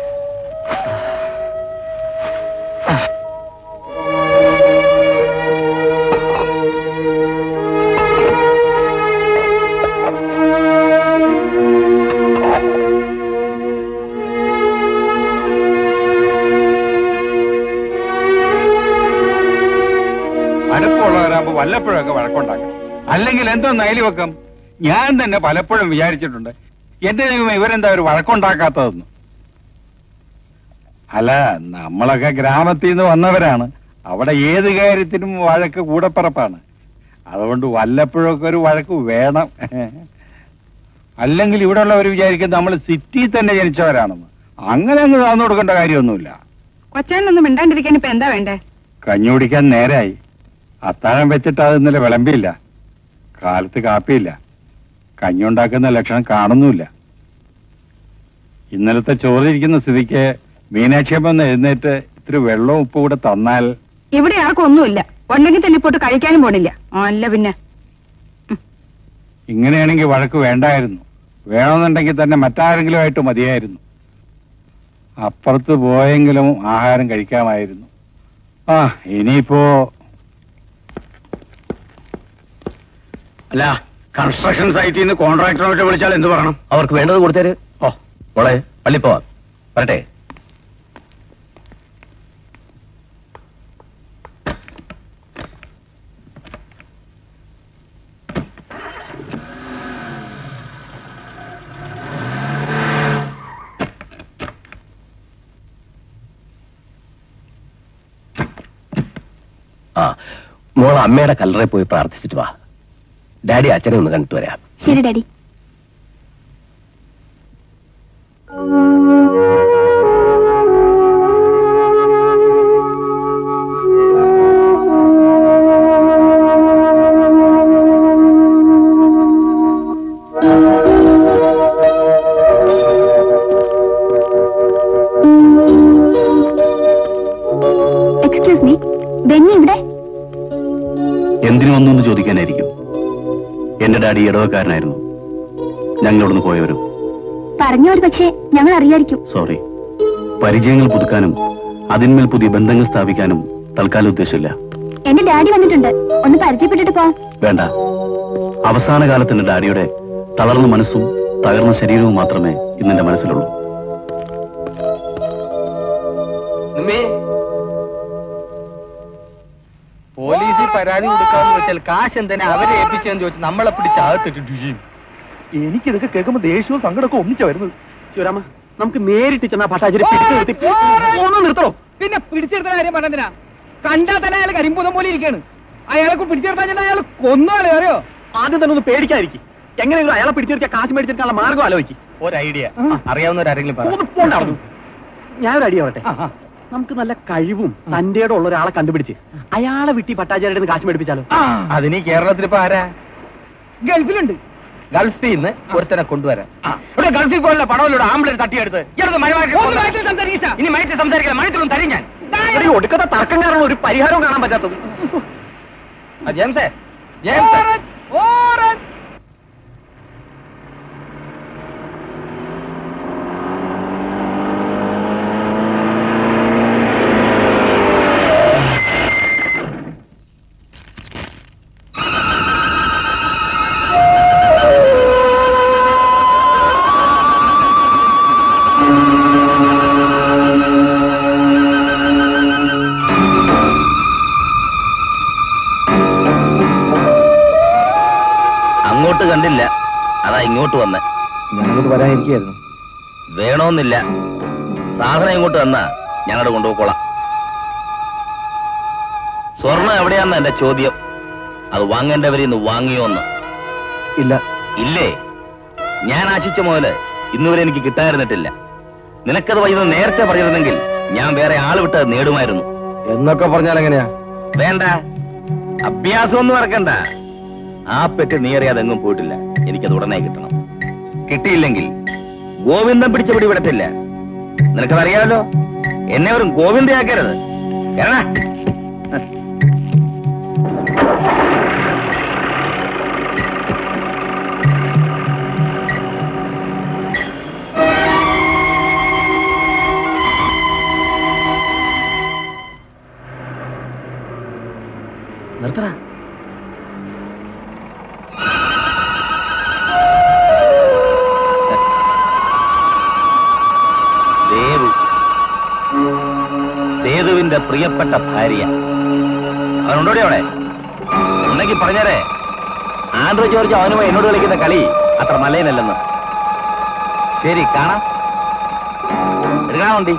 അടുപ്പമുള്ളവരാകുമ്പോ വല്ലപ്പോഴൊക്കെ വഴക്കുണ്ടാക്കണം അല്ലെങ്കിൽ എന്തോ നൈലി വെക്കം ഞാൻ തന്നെ പലപ്പോഴും വിചാരിച്ചിട്ടുണ്ട് എന്റെ ദൈവം ഇവരെന്താ ഒരു വഴക്കുണ്ടാക്കാത്തതെന്ന് അല്ല നമ്മളൊക്കെ ഗ്രാമത്തിൽ നിന്ന് വന്നവരാണ് അവിടെ ഏത് കാര്യത്തിനും വഴക്ക് കൂടപ്പിറപ്പാണ് അതുകൊണ്ട് വല്ലപ്പോഴൊക്കെ ഒരു വഴക്ക് വേണം അല്ലെങ്കിൽ ഇവിടെ ഉള്ളവർ വിചാരിക്കും നമ്മൾ സിറ്റിയിൽ തന്നെ ജനിച്ചവരാണെന്ന് അങ്ങനെ അങ്ങ് താന്നു കൊടുക്കേണ്ട കാര്യമൊന്നുമില്ല കൊച്ചാനൊന്നും മിണ്ടാണ്ടിരിക്കാൻ ഇപ്പൊ എന്താ വേണ്ടേ കഞ്ഞി കുടിക്കാൻ നേരായി അത്താഴം വെച്ചിട്ട് അത് ഇന്നലെ വിളമ്പിയില്ല കാലത്ത് കാപ്പിയില്ല കഞ്ഞി ഉണ്ടാക്കുന്ന ലക്ഷണം കാണുന്നുമില്ല ഇന്നലത്തെ ചോറിരിക്കുന്ന സ്ഥിതിക്ക് മീനാക്ഷിയമ്മ ഒന്ന് എഴുന്നേറ്റ് ഇത്തിരി വെള്ളവും ഉപ്പും കൂടെ തന്നാൽ ഇവിടെ ആർക്കും ഒന്നുമില്ല ഉണ്ടെങ്കിൽ തന്നെ ഇപ്പോട്ട് കഴിക്കാനും പോണില്ല അല്ല പിന്നെ ഇങ്ങനെയാണെങ്കിൽ വഴക്ക് വേണ്ടായിരുന്നു വേണമെന്നുണ്ടെങ്കിൽ തന്നെ മറ്റാരെങ്കിലും ആയിട്ട് മതിയായിരുന്നു അപ്പുറത്ത് പോയെങ്കിലും ആഹാരം കഴിക്കാമായിരുന്നു ആ ഇനിയിപ്പോ അല്ല കൺസ്ട്രക്ഷൻ സൈറ്റിൽ നിന്ന് കോൺട്രാക്ടറോട്ട് വിളിച്ചാൽ എന്ത് പറയണം അവർക്ക് വേണ്ടത് കൊടുത്തേര് ഓ മോളെ പള്ളി പോവാം വരട്ടെ ആ മോൾ അമ്മയുടെ കല്ലറയിൽ പോയി പ്രാർത്ഥിച്ചിട്ട് വാ ഡാഡി അച്ഛനെ ഒന്ന് കണ്ടിട്ട് വരാം ശരി ഡാഡി എക്സ്ക്യൂസ് മീ ബെന്നി ഇവിടെ എന്തിനു വന്നു എന്ന് ചോദിക്കാനായിരിക്കും എന്റെ ഡാഡി ഇടവക്കാരനായിരുന്നു ഞങ്ങളോടൊന്ന് പോയവരും പറഞ്ഞ ഒരു പക്ഷേ ഞങ്ങൾ അറിയായിരിക്കും സോറി പരിചയങ്ങൾ പുതുക്കാനും അതിന്മേൽ പുതിയ ബന്ധങ്ങൾ സ്ഥാപിക്കാനും തൽക്കാലം ഉദ്ദേശമില്ല എന്റെ ഡാഡി വന്നിട്ടുണ്ട് ഒന്ന് പരിചയപ്പെട്ടിട്ട് പോവാം വേണ്ട അവസാന കാലത്ത് എന്റെ ഡാഡിയുടെ തളർന്ന മനസ്സും തകർന്ന ശരീരവും മാത്രമേ ഇന്നെന്റെ മനസ്സിലുള്ളൂ പോലീസിൽ പരാതി കൊടുക്കാന്ന് വെച്ചാൽ കാശ് എന്തിനാ അവരെ ഏൽപ്പിച്ചെന്ന് ചോദിച്ചു നമ്മളെ പിടിച്ച് അകത്തിട്ടു എനിക്കിതൊക്കെ കേൾക്കുമ്പോ ദേഷ്യവും സങ്കടമൊക്കെ ഒന്നിച്ചാ വരുന്നത് ശിവരാമ നമുക്ക് നേരിട്ട് ചെന്നാ പട്ടാചാരി പിടിച്ചു നിർത്തി ഒന്ന് നിർത്തണോ പിന്നെ പിടിച്ചെടുത്ത കാര്യം പറഞ്ഞതിനാ കണ്ടാ തന്നെ അയാൾ കരിമ്പൂതം പോലെ ഇരിക്കാണ് അയാളെ പിടിച്ചെടുത്താൽ ചെന്നാൽ അയാൾ കൊന്നാളെ അറിയോ ആദ്യം തന്നെ ഒന്ന് പേടിക്കാതിരിക്കും എങ്ങനെയെങ്കിലും അയാളെ പിടിച്ചെടുക്കാൻ കാശ് മേടിച്ചെടുക്കാനുള്ള മാർഗം ആലോചിക്കും ഒരു ഐഡിയ അറിയാവുന്നവരാരെങ്കിലും പറ ഒന്ന് പോണ്ടാവുന്നു ഞാനൊരു അടി ആവട്ടെ നമുക്ക് നല്ല കഴിവും തന്റെ ഉള്ള ഒരാളെ കണ്ടുപിടിച്ച് അയാളെ വിട്ടി പട്ടാചാരിയുടെ കാശ് മേടിപ്പിച്ചാലോ അതിന് ഈ കേരളത്തിൽ ഇപ്പൊ ആരാ ഗൾഫിലുണ്ട് ഗൾഫിൽ നിന്ന് ഒരുത്തനെ കൊണ്ടുവരാൻ ഇവിടെ ഗൾഫിൽ പോലുള്ള പടവിലൂടെ ആംബുലൻസ് തട്ടിയെടുത്ത് ഇയാളത് മഴമാക്കി ഇനി മയത്തിൽ സംസാരിക്കില്ല മയത്തിലും തരും ഞാൻ ഈ ഒടുക്കത്തെ തർക്കം കാരണം ഒരു പരിഹാരവും കാണാൻ പറ്റാത്തത് ആ, ജെയിംസേ ജെയിംസ് അങ്ങോട്ട് കണ്ടില്ല അതാ ഇങ്ങോട്ട് വന്നെ ഞാനത് വരാനിരിക്കുകയായിരുന്നു വേണമെന്നില്ല സാധനം ഇങ്ങോട്ട് തന്നാ ഞങ്ങളുടെ കൊണ്ടുപോയിക്കോളാം സ്വർണം എവിടെയാന്ന് എന്റെ ചോദ്യം അത് വാങ്ങേണ്ടവരിൽ നിന്ന് വാങ്ങിയോന്ന് ഇല്ല ഇല്ലേ ഞാൻ ആശിച്ച മുതല് ഇന്നുവരെ എനിക്ക് കിട്ടാതിരുന്നിട്ടില്ല നിനക്കത് വൈകുന്ന നേരത്തെ പറഞ്ഞിരുന്നെങ്കിൽ ഞാൻ വേറെ ആള് വിട്ട് അത് നേടുമായിരുന്നു എന്നൊക്കെ പറഞ്ഞാൽ എങ്ങനെയാ വേണ്ട അഭ്യാസം ഒന്നും ഇറക്കണ്ട ആ പെറ്റ് നീ അറിയാതെ എങ്ങും പോയിട്ടില്ല എനിക്കത് ഉടനെ കിട്ടണം കിട്ടിയില്ലെങ്കിൽ ഗോവിന്ദം പിടിച്ച പിടി വിടത്തില്ല നിനക്കതറിയാമല്ലോ എന്നെ ഒരു ഗോവിന്ദയാക്കരുത് കേരള നിർത്തടാ ദേവു സേതുവിന്റെ പ്രിയപ്പെട്ട ഭാര്യ അവനുണ്ടോടി അവിടെ ഉണ്ടെങ്കിൽ പറഞ്ഞേരെ ആൻഡ്രോ ജോർജ് അവനുമായി എന്നോട് കളിക്കുന്ന കളി അത്ര നല്ലതിനല്ലെന്ന് ശരി കാണാം എടുക്കണം വണ്ടി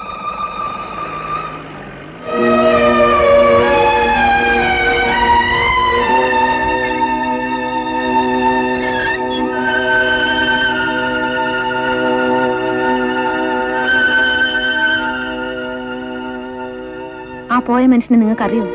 ആ പോയ മനുഷ്യനെ നിങ്ങൾക്കറിയോ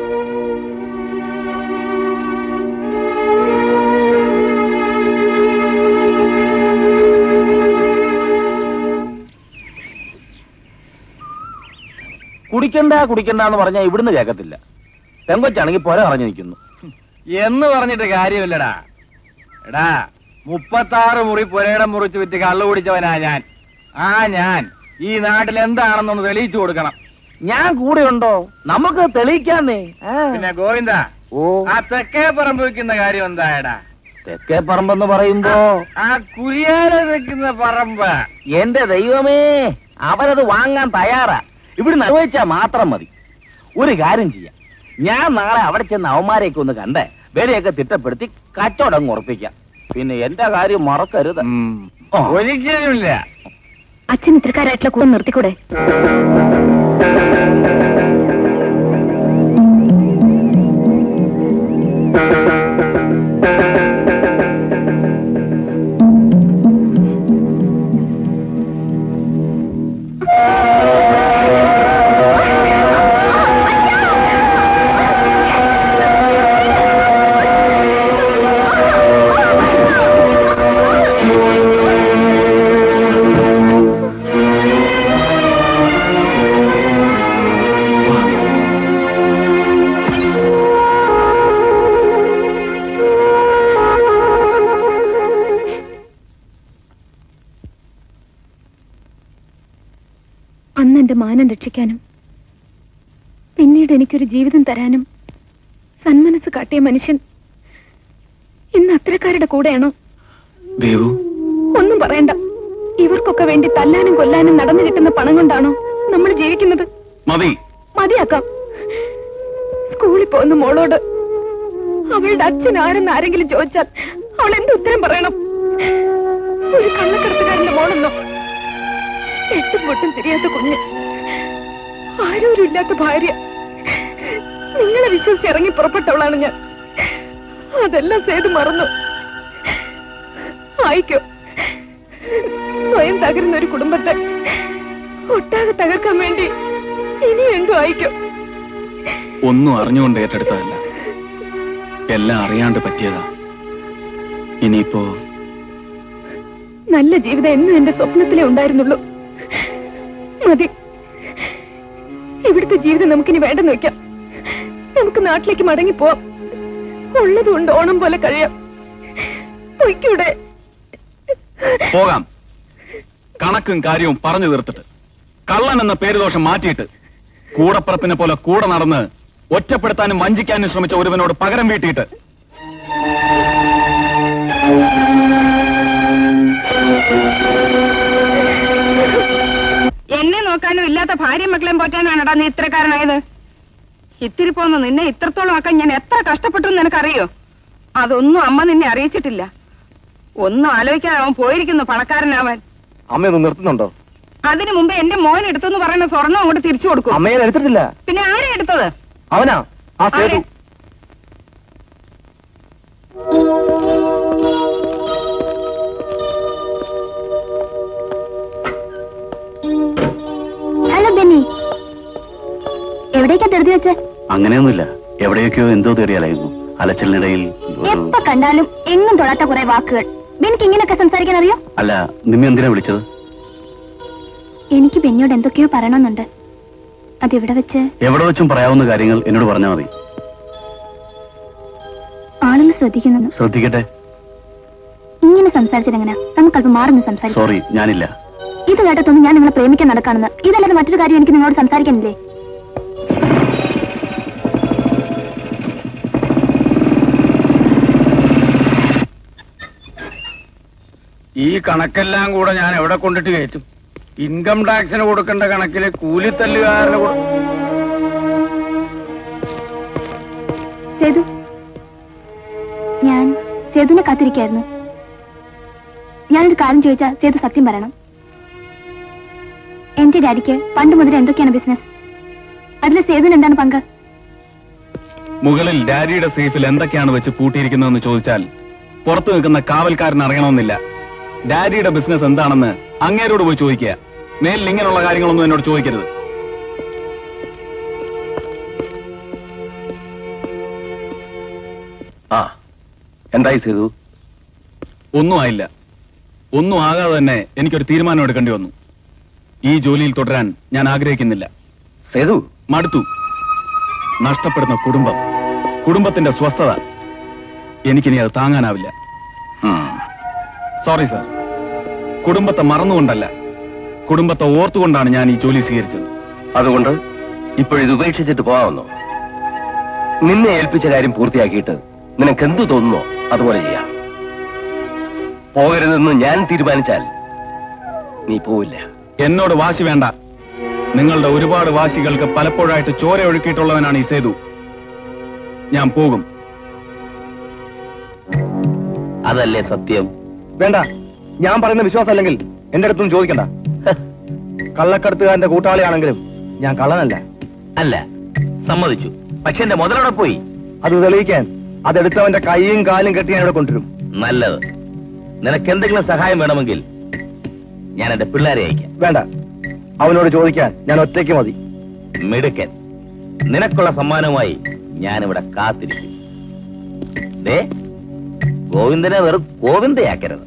കുടിക്കണ്ട കുടിക്കണ്ട എന്ന് പറഞ്ഞാൽ ഇവിടുന്ന് കേൾക്കത്തില്ല പെങ്കൊച്ചാണെങ്കിൽ പൊര പറഞ്ഞു നിൽക്കുന്നു എന്ന് പറഞ്ഞിട്ട് കാര്യമില്ലടാ എടാ മുപ്പത്താറ് മുറി പുരയിടം മുറിച്ച് വിറ്റ് കള്ളു കുടിച്ചവനാ ഞാൻ ആ ഞാൻ ഈ നാട്ടിൽ എന്താണെന്നൊന്ന് തെളിയിച്ചു കൊടുക്കണം ഞാൻ കൂടെ ഉണ്ടോ നമുക്ക് തെളിയിക്കാന്നേ ആ. പിന്നെ ഗോവിന്ദ ഓ ആ തെക്കേ പറമ്പ് വെക്കുന്ന കാര്യം എന്തായടാ തെക്കേ പറമ്പെന്ന് പറയുമ്പോ ആ കുരിയാല നിൽക്കുന്ന പറമ്പ് എന്റെ ദൈവമേ അവരത് വാങ്ങാൻ തയ്യാറാ ഇവിടെ നിർവഹിച്ചാ മാത്രം മതി ഒരു കാര്യം ചെയ്യാം ഞാൻ നാളെ അവിടെ ചെന്ന് അവന്മാരെയൊക്കെ ഒന്ന് കണ്ട് വിലയൊക്കെ തിട്ടപ്പെടുത്തി കച്ചവടം ഉറപ്പിക്കാം പിന്നെ എന്റെ കാര്യം മറക്കരുത് ഓ. ഒരിക്കലുമില്ല അച്ഛൻ ഇത്തരക്കാരായിട്ടുള്ള കൂടെ നിർത്തിക്കൂടെ അന്ന് എന്റെ മാനം രക്ഷിക്കാനും പിന്നീട് എനിക്കൊരു ജീവിതം തരാനും സന്മനസ് കാട്ടിയ മനുഷ്യൻ ഇന്ന് അത്തരക്കാരുടെ കൂടെയാണോ ദേവു ഒന്നും പറയണ്ട ഇവർക്കൊക്കെ വേണ്ടി തല്ലാനും കൊല്ലാനും നടന്നു കിട്ടുന്ന പണം കൊണ്ടാണോ നമ്മൾ ജീവിക്കുന്നത് മതി മതിയാക്കാം സ്കൂളിൽ പോകുന്ന മോളോട് അവളുടെ അച്ഛൻ ആരെന്ന് ആരെങ്കിലും ചോദിച്ചാൽ അവൾ എന്ത് ഉത്തരം പറയണം ഒരു കള്ളക്കടത്തുകാരന്റെ മോളെന്നോ എട്ടും പൊട്ടും തിരിയാത്ത കുഞ്ഞ് ആരോരും ഇല്ലാത്ത ഭാര്യ നിങ്ങളെ വിശ്വസിച്ച് ഇറങ്ങി പുറപ്പെട്ടവളാണ് ഞാൻ അതെല്ലാം സേതു മറന്നു ആയിക്കോ സ്വയം തകരുന്ന ഒരു കുടുംബത്തെ ഒട്ടാകെ തകർക്കാൻ വേണ്ടി ഇനി എന്തു ആയിക്കോ ഒന്നും അറിഞ്ഞുകൊണ്ട് ഏറ്റെടുത്തതല്ല എല്ലാം അറിയാണ്ട് പറ്റിയതാ ഇനിയിപ്പോ നല്ല ജീവിതം എന്നും എന്റെ സ്വപ്നത്തിലേ ഉണ്ടായിരുന്നുള്ളൂ മതി ഇവിടുത്തെ ജീവിതം നമുക്കിനി വേണ്ടെന്ന് വെക്കാം നമുക്ക് നാട്ടിലേക്ക് മടങ്ങി പോവാം ഉള്ളതുകൊണ്ട് ഓണം പോലെ കഴിയാം പൊയ്ക്കൂടെ പോകാം കണക്കും കാര്യവും പറഞ്ഞു തീർത്തിട്ട് കള്ളൻ എന്ന പേരുദോഷം മാറ്റിയിട്ട് കൂടപ്പുറപ്പിനെ പോലെ കൂടെ നടന്ന് ഒറ്റപ്പെടുത്താനും വഞ്ചിക്കാനും ശ്രമിച്ച ഒരുവനോട് പകരം വീട്ടിയിട്ട് എന്നെ നോക്കാനും ഇല്ലാത്ത ഭാര്യയും മക്കളെയും പോറ്റാനാണടാ നീ ഇത്രക്കാരനായത് ഇത്തിരി പോന്ന് നിന്നെ ഇത്രത്തോളം ആക്കാൻ ഞാൻ എത്ര കഷ്ടപ്പെട്ടു എന്ന് നിനക്കറിയോ അതൊന്നും അമ്മ നിന്നെ അറിയിച്ചിട്ടില്ല ഒന്നും ആലോചിക്കാതെ അവൻ പോയിരിക്കുന്നു പണക്കാരനാവാൻ അമ്മയൊന്ന് നിർത്തുന്നുണ്ടോ അതിനു മുമ്പ് എന്റെ മോൻ എടുത്തെന്ന് പറയുന്ന സ്വർണം അങ്ങോട്ട് തിരിച്ചു കൊടുക്കും അമ്മയെ എടുത്തിട്ടില്ല പിന്നെ ആരാ എടുത്തത് അവനാ ആ സേതു ആരെ? ഹലോ ബെന്നി എവിടേക്കാ ധൃതി വെച്ച് അങ്ങനെയൊന്നുമില്ല എവിടെയൊക്കെയോ എന്തോ തേറിയാലായിരുന്നു അലച്ചിലിനിടയിൽ ഒരു- എപ്പോ കണ്ടാലും എങ്ങും തൊടാത്ത കുറെ വാക്കുകൾ ബെനിക്ക് ഇങ്ങനെയൊക്കെ സംസാരിക്കാൻ അറിയോ അല്ല നിമ്മി എന്തിനാ വിളിച്ചത് എനിക്ക് ബെന്നിയോട് എന്തൊക്കെയോ പറയണമെന്നുണ്ട് അതിവിടെ വെച്ച് എവിടെ വെച്ചും പറയാവുന്ന കാര്യങ്ങൾ എന്നോട് പറഞ്ഞാൽ മതി ആളുകൾ ശ്രദ്ധിക്കുന്നു ശ്രദ്ധിക്കട്ടെ ഇങ്ങനെ സംസാരിച്ചതെങ്ങനെ നമുക്കല്പം മാറി നിന്ന് സംസാരിക്കാം സോറി ഞാനില്ല ഇത് കേട്ടതൊന്നും ഞാൻ നിങ്ങളെ പ്രേമിക്കാൻ നടക്കാണെന്ന് ഇതല്ലാതെ മറ്റൊരു കാര്യം എനിക്ക് നിങ്ങളോട് സംസാരിക്കാനില്ലേ ഈ കണക്കെല്ലാം കൂടെ ഞാൻ എവിടെ കൊണ്ടിട്ട് കയറ്റും ഇൻകം ടാക്സിന് കൊടുക്കേണ്ട കണക്കില് കൂലിത്തല്ലുകാരന് കൊടു- സേതു ഞാൻ സേതുവിനെ കാത്തിരിക്കായിരുന്നു ഞാനൊരു കാര്യം ചോദിച്ചാൽ സേതു സത്യം പറയണം എന്റെ ഡാഡിക്ക് പണ്ട് മുതൽ എന്തൊക്കെയാണ് ബിസിനസ് അതിൽ സേതുവിന് എന്താണ് പങ്ക് മുകളിൽ ഡാഡിയുടെ സേഫിൽ എന്തൊക്കെയാണ് വെച്ച് പൂട്ടിയിരിക്കുന്നതെന്ന് ചോദിച്ചാൽ പുറത്തു നിൽക്കുന്ന കാവൽക്കാരൻ അറിയണമെന്നില്ല ഡാഡിയുടെ ബിസിനസ് എന്താണെന്ന് അങ്ങേരോട് പോയി ചോദിക്കുക മേലിൽ ഇങ്ങനെയുള്ള കാര്യങ്ങളൊന്നും എന്നോട് ചോദിക്കരുത് ആ എന്തായി സേതു ഒന്നും ആയില്ല ഒന്നും ആകാതെ തന്നെ എനിക്കൊരു തീരുമാനം എടുക്കേണ്ടി വന്നു ഈ ജോലിയിൽ തുടരാൻ ഞാൻ ആഗ്രഹിക്കുന്നില്ല സേതു മടുത്തു നഷ്ടപ്പെടുന്ന കുടുംബം കുടുംബത്തിന്റെ സ്വസ്ഥത എനിക്കിനി അത് താങ്ങാനാവില്ല സോറി സാർ കുടുംബത്തെ മറന്നുകൊണ്ടല്ല കുടുംബത്തെ ഓർത്തുകൊണ്ടാണ് ഞാൻ ഈ ജോലി സ്വീകരിച്ചത് അതുകൊണ്ട് ഇപ്പോഴിത് ഉപേക്ഷിച്ചിട്ട് പോകാമെന്നോ നിന്നെ ഏൽപ്പിച്ച കാര്യം പൂർത്തിയാക്കിയിട്ട് നിനക്ക് എന്തു തോന്നുന്നോ അതുപോലെ ചെയ്യാം പോകരുതെന്ന് ഞാൻ തീരുമാനിച്ചാൽ നീ പോവില്ല എന്നോട് വാശി വേണ്ട നിങ്ങളുടെ ഒരുപാട് വാശികൾക്ക് പലപ്പോഴായിട്ട് ചോര ഒഴുക്കിയിട്ടുള്ളവനാണ് ഈ സേതു ഞാൻ പോകും അതല്ലേ സത്യം വേണ്ട ഞാൻ പറയുന്ന വിശ്വാസം അല്ലെങ്കിൽ എന്റെ അടുത്തൊന്നും ചോദിക്കണ്ട കള്ളക്കടത്തുകാരന്റെ കൂട്ടാളിയാണെങ്കിലും ഞാൻ കള്ളനല്ല അല്ല സമ്മതിച്ചു പക്ഷെ എന്റെ മുതലവിടെ പോയി അത് തെളിയിക്കാൻ അതെടുത്തവന്റെ കൈയും കാലും കെട്ടി ഞാൻ ഇവിടെ കൊണ്ടുവരും നല്ലത് നിനക്ക് എന്തെങ്കിലും സഹായം വേണമെങ്കിൽ ഞാൻ എന്റെ പിള്ളേരെ അയക്കാം വേണ്ട അവനോട് ചോദിക്കാൻ ഞാൻ ഒറ്റയ്ക്ക് മതി മിടുക്കൻ നിനക്കുള്ള സമ്മാനവുമായി ഞാനിവിടെ കാത്തിരിക്കും ദേ ഗോവിന്ദനെ വെറും ഗോവിന്ദയാക്കരുത്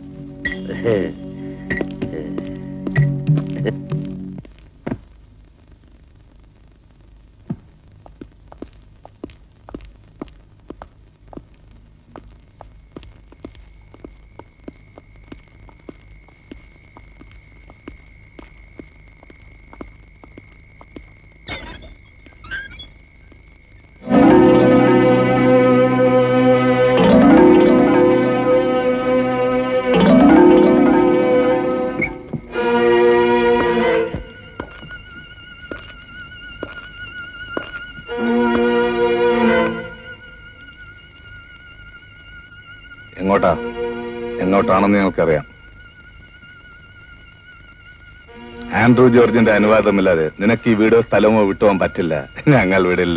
എങ്ങോട്ടാ എങ്ങോട്ടാണെന്ന് ഞങ്ങൾക്കറിയാം ആൻഡ്രൂ ജോർജിന്റെ അനുവാദമില്ലാതെ നിനക്ക് ഈ വീടോ സ്ഥലമോ വിട്ടുപോകാൻ പറ്റില്ല ഞങ്ങൾ വിടില്ല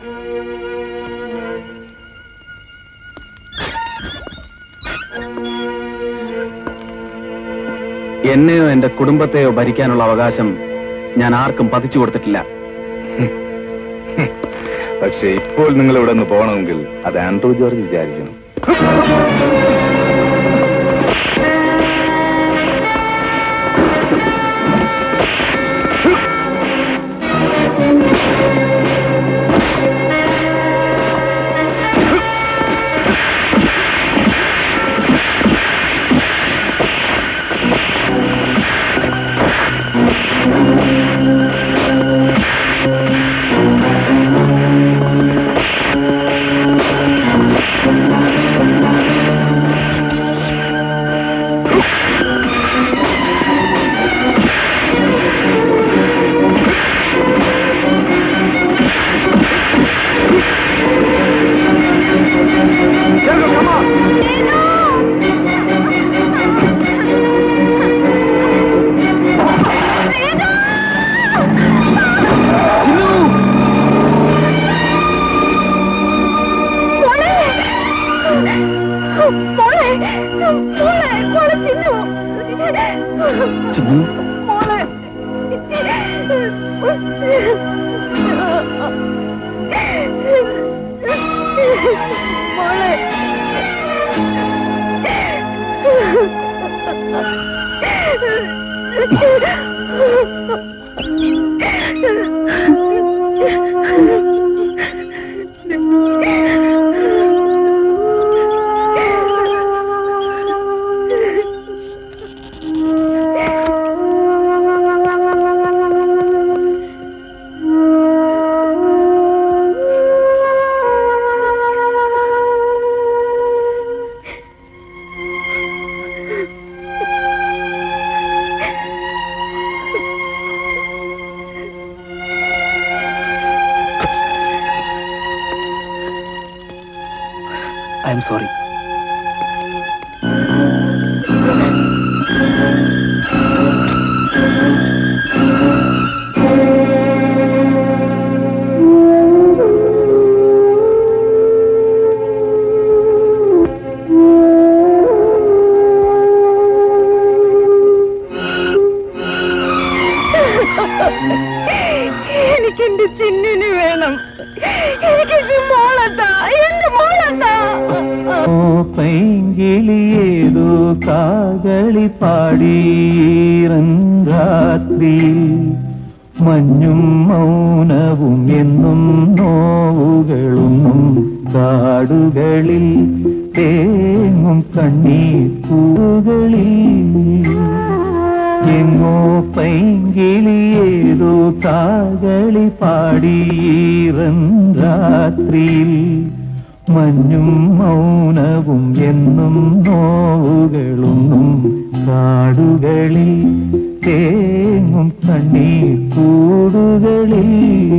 എന്നെയോ എന്റെ കുടുംബത്തെയോ ഭരിക്കാനുള്ള അവകാശം ഞാൻ ആർക്കും പതിച്ചു കൊടുത്തിട്ടില്ല പക്ഷെ ഇപ്പോൾ നിങ്ങൾ ഇവിടെ നിന്ന് പോകണമെങ്കിൽ അത് ആൻഡ്രൂ ജോർജ് വിചാരിക്കണം ചിന്നു ഐ എം സോറി എനിക്കെന്റെ ചിന്നിന് വേണം എനിക്കെന്റെ മോളത്താ എന്റെ മോളത്താ പൈങ്കിളിയേതോ കാകളി പാടീരരാത്രി മഞ്ഞും മൗനവും എന്നും നോവുകളൊന്നും കാടുകളിൽ തേങ്ങും കണ്ണീർ പൂകളിൽ എങ്ങോ പൈങ്കിളിയേതോ കാകളി പാടീരരാത്രിയിൽ മഞ്ഞും മൗനവും എന്നും നോവുകളൊന്നും കാടുകളിൽ തേങ്ങും കണ്ണീർ കൂടുകളിൽ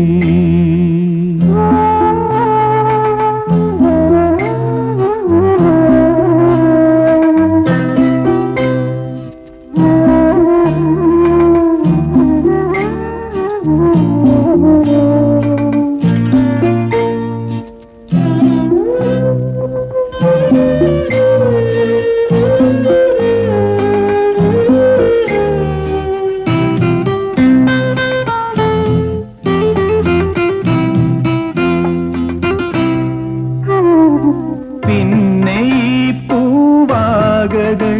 പിന്നെ ഈ പൂവാകകൾ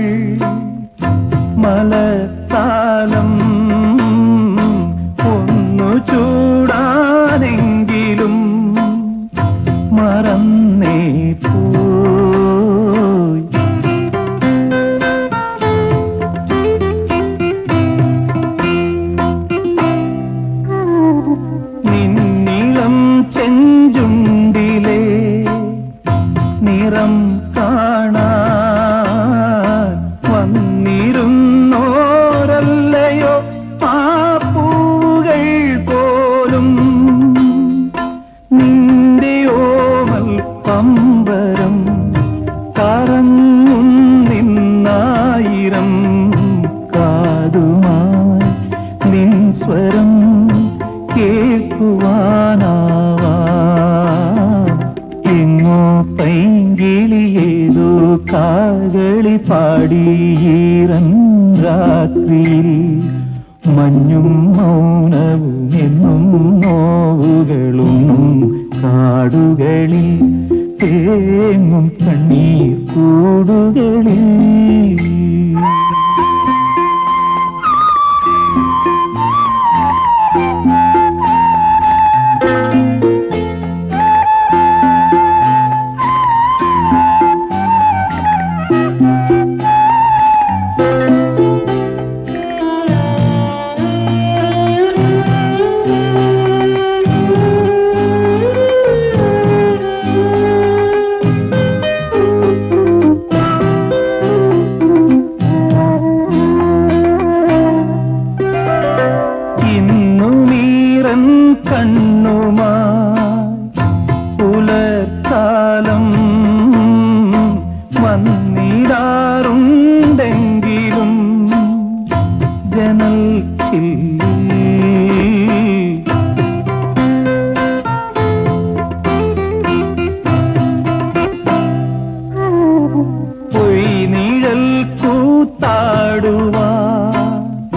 മലത്താലം ഒന്നു ചൂടാനെങ്കിലും മറന്നേ പോയി നിന്നിളം ചെഞ്ചുണ്ടിലെ നിറം കാണാൻ വന്നിരുന്നോരല്ലയോ ആ പൂകൾ പോലും നിന്റെ ഓമൽ പമ്പരം കറങ്ങും നിന്നായിരം കാതുമായി നിൻ സ്വരം കേൾക്കുവാനാവാ എങ്ങോ പൈങ്കിളിയേതോ കാകളി പാടീരൻ രാത്രിയിൽ മഞ്ഞും മൗനവും എന്നും നോവുകളൊന്നും കാടുകളിൽ തേങ്ങും കണ്ണീർ കൂടുകളിൽ ഇന്നുമീറൻ കണ്ണുമാ പുലർക്കാലം വന്നിടാറുണ്ടെങ്കിലും ജനൽ ചില്ലി പൊയ്നിഴൽ കൂത്താടുവാ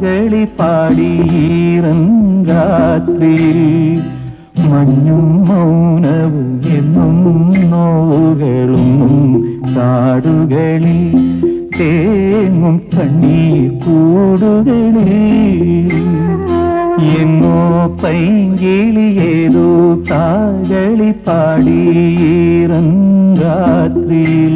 കാകളി പാടീറൻ രാത്രിയിൽ മഞ്ഞും മൗനവും എന്നും നോവുകളും കാടുകളിൽ തേങ്ങും കണ്ണീർ കൂടുകളിൽ എന്നോ പൈങ്കിളി ഏതോ കാകളി പാടീറൻ രാത്രിയിൽ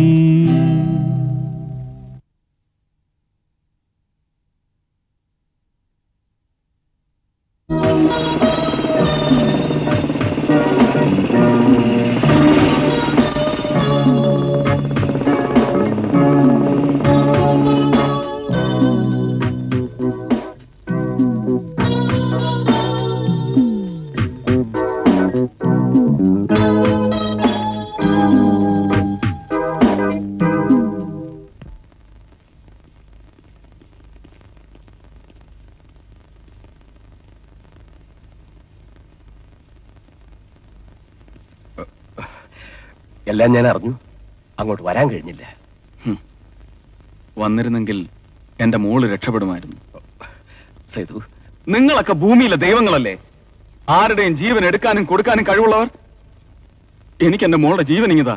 എല്ലാം ഞാൻ അറിഞ്ഞു അങ്ങോട്ട് വരാൻ കഴിഞ്ഞില്ല വന്നിരുന്നെങ്കിൽ എന്റെ മോള് രക്ഷപ്പെടുമായിരുന്നു സേതു നിങ്ങളൊക്കെ ഭൂമിയിലെ ദൈവങ്ങളല്ലേ ആരുടെയും ജീവൻ എടുക്കാനും കൊടുക്കാനും കഴിവുള്ളവർ എനിക്ക് എന്റെ മോളുടെ ജീവൻ ഇങ്ങിതാ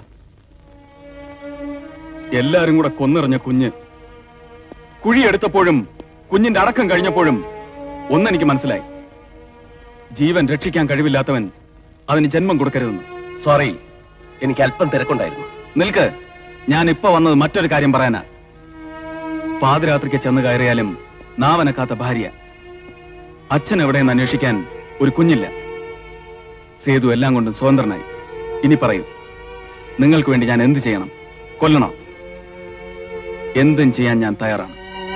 എല്ലാരും കൂടെ കൊന്നെറിഞ്ഞ കുഞ്ഞ് കുഴിയെടുത്തപ്പോഴും കുഞ്ഞിന്റെ അടക്കം കഴിഞ്ഞപ്പോഴും ഒന്നെനിക്ക് മനസ്സിലായി ജീവൻ രക്ഷിക്കാൻ കഴിവില്ലാത്തവൻ അതിന് ജന്മം കൊടുക്കരുതെന്ന് സോറി എനിക്ക് അല്പം തിരക്കുണ്ടായിരുന്നു നിൽക്ക് ഞാൻ ഇപ്പൊ വന്നത് മറ്റൊരു കാര്യം പറയാനാ പാതിരാത്രിക്ക് ചെന്ന് കയറിയാലും നാവനക്കാത്ത ഭാര്യ അച്ഛൻ എവിടെയെന്ന് അന്വേഷിക്കാൻ ഒരു കുഞ്ഞില്ല സേതു എല്ലാം കൊണ്ടും സ്വതന്ത്രനായി ഇനി പറയൂ നിങ്ങൾക്ക് വേണ്ടി ഞാൻ എന്ത് ചെയ്യണം കൊല്ലണോ എന്തും ചെയ്യാൻ ഞാൻ തയ്യാറാണ്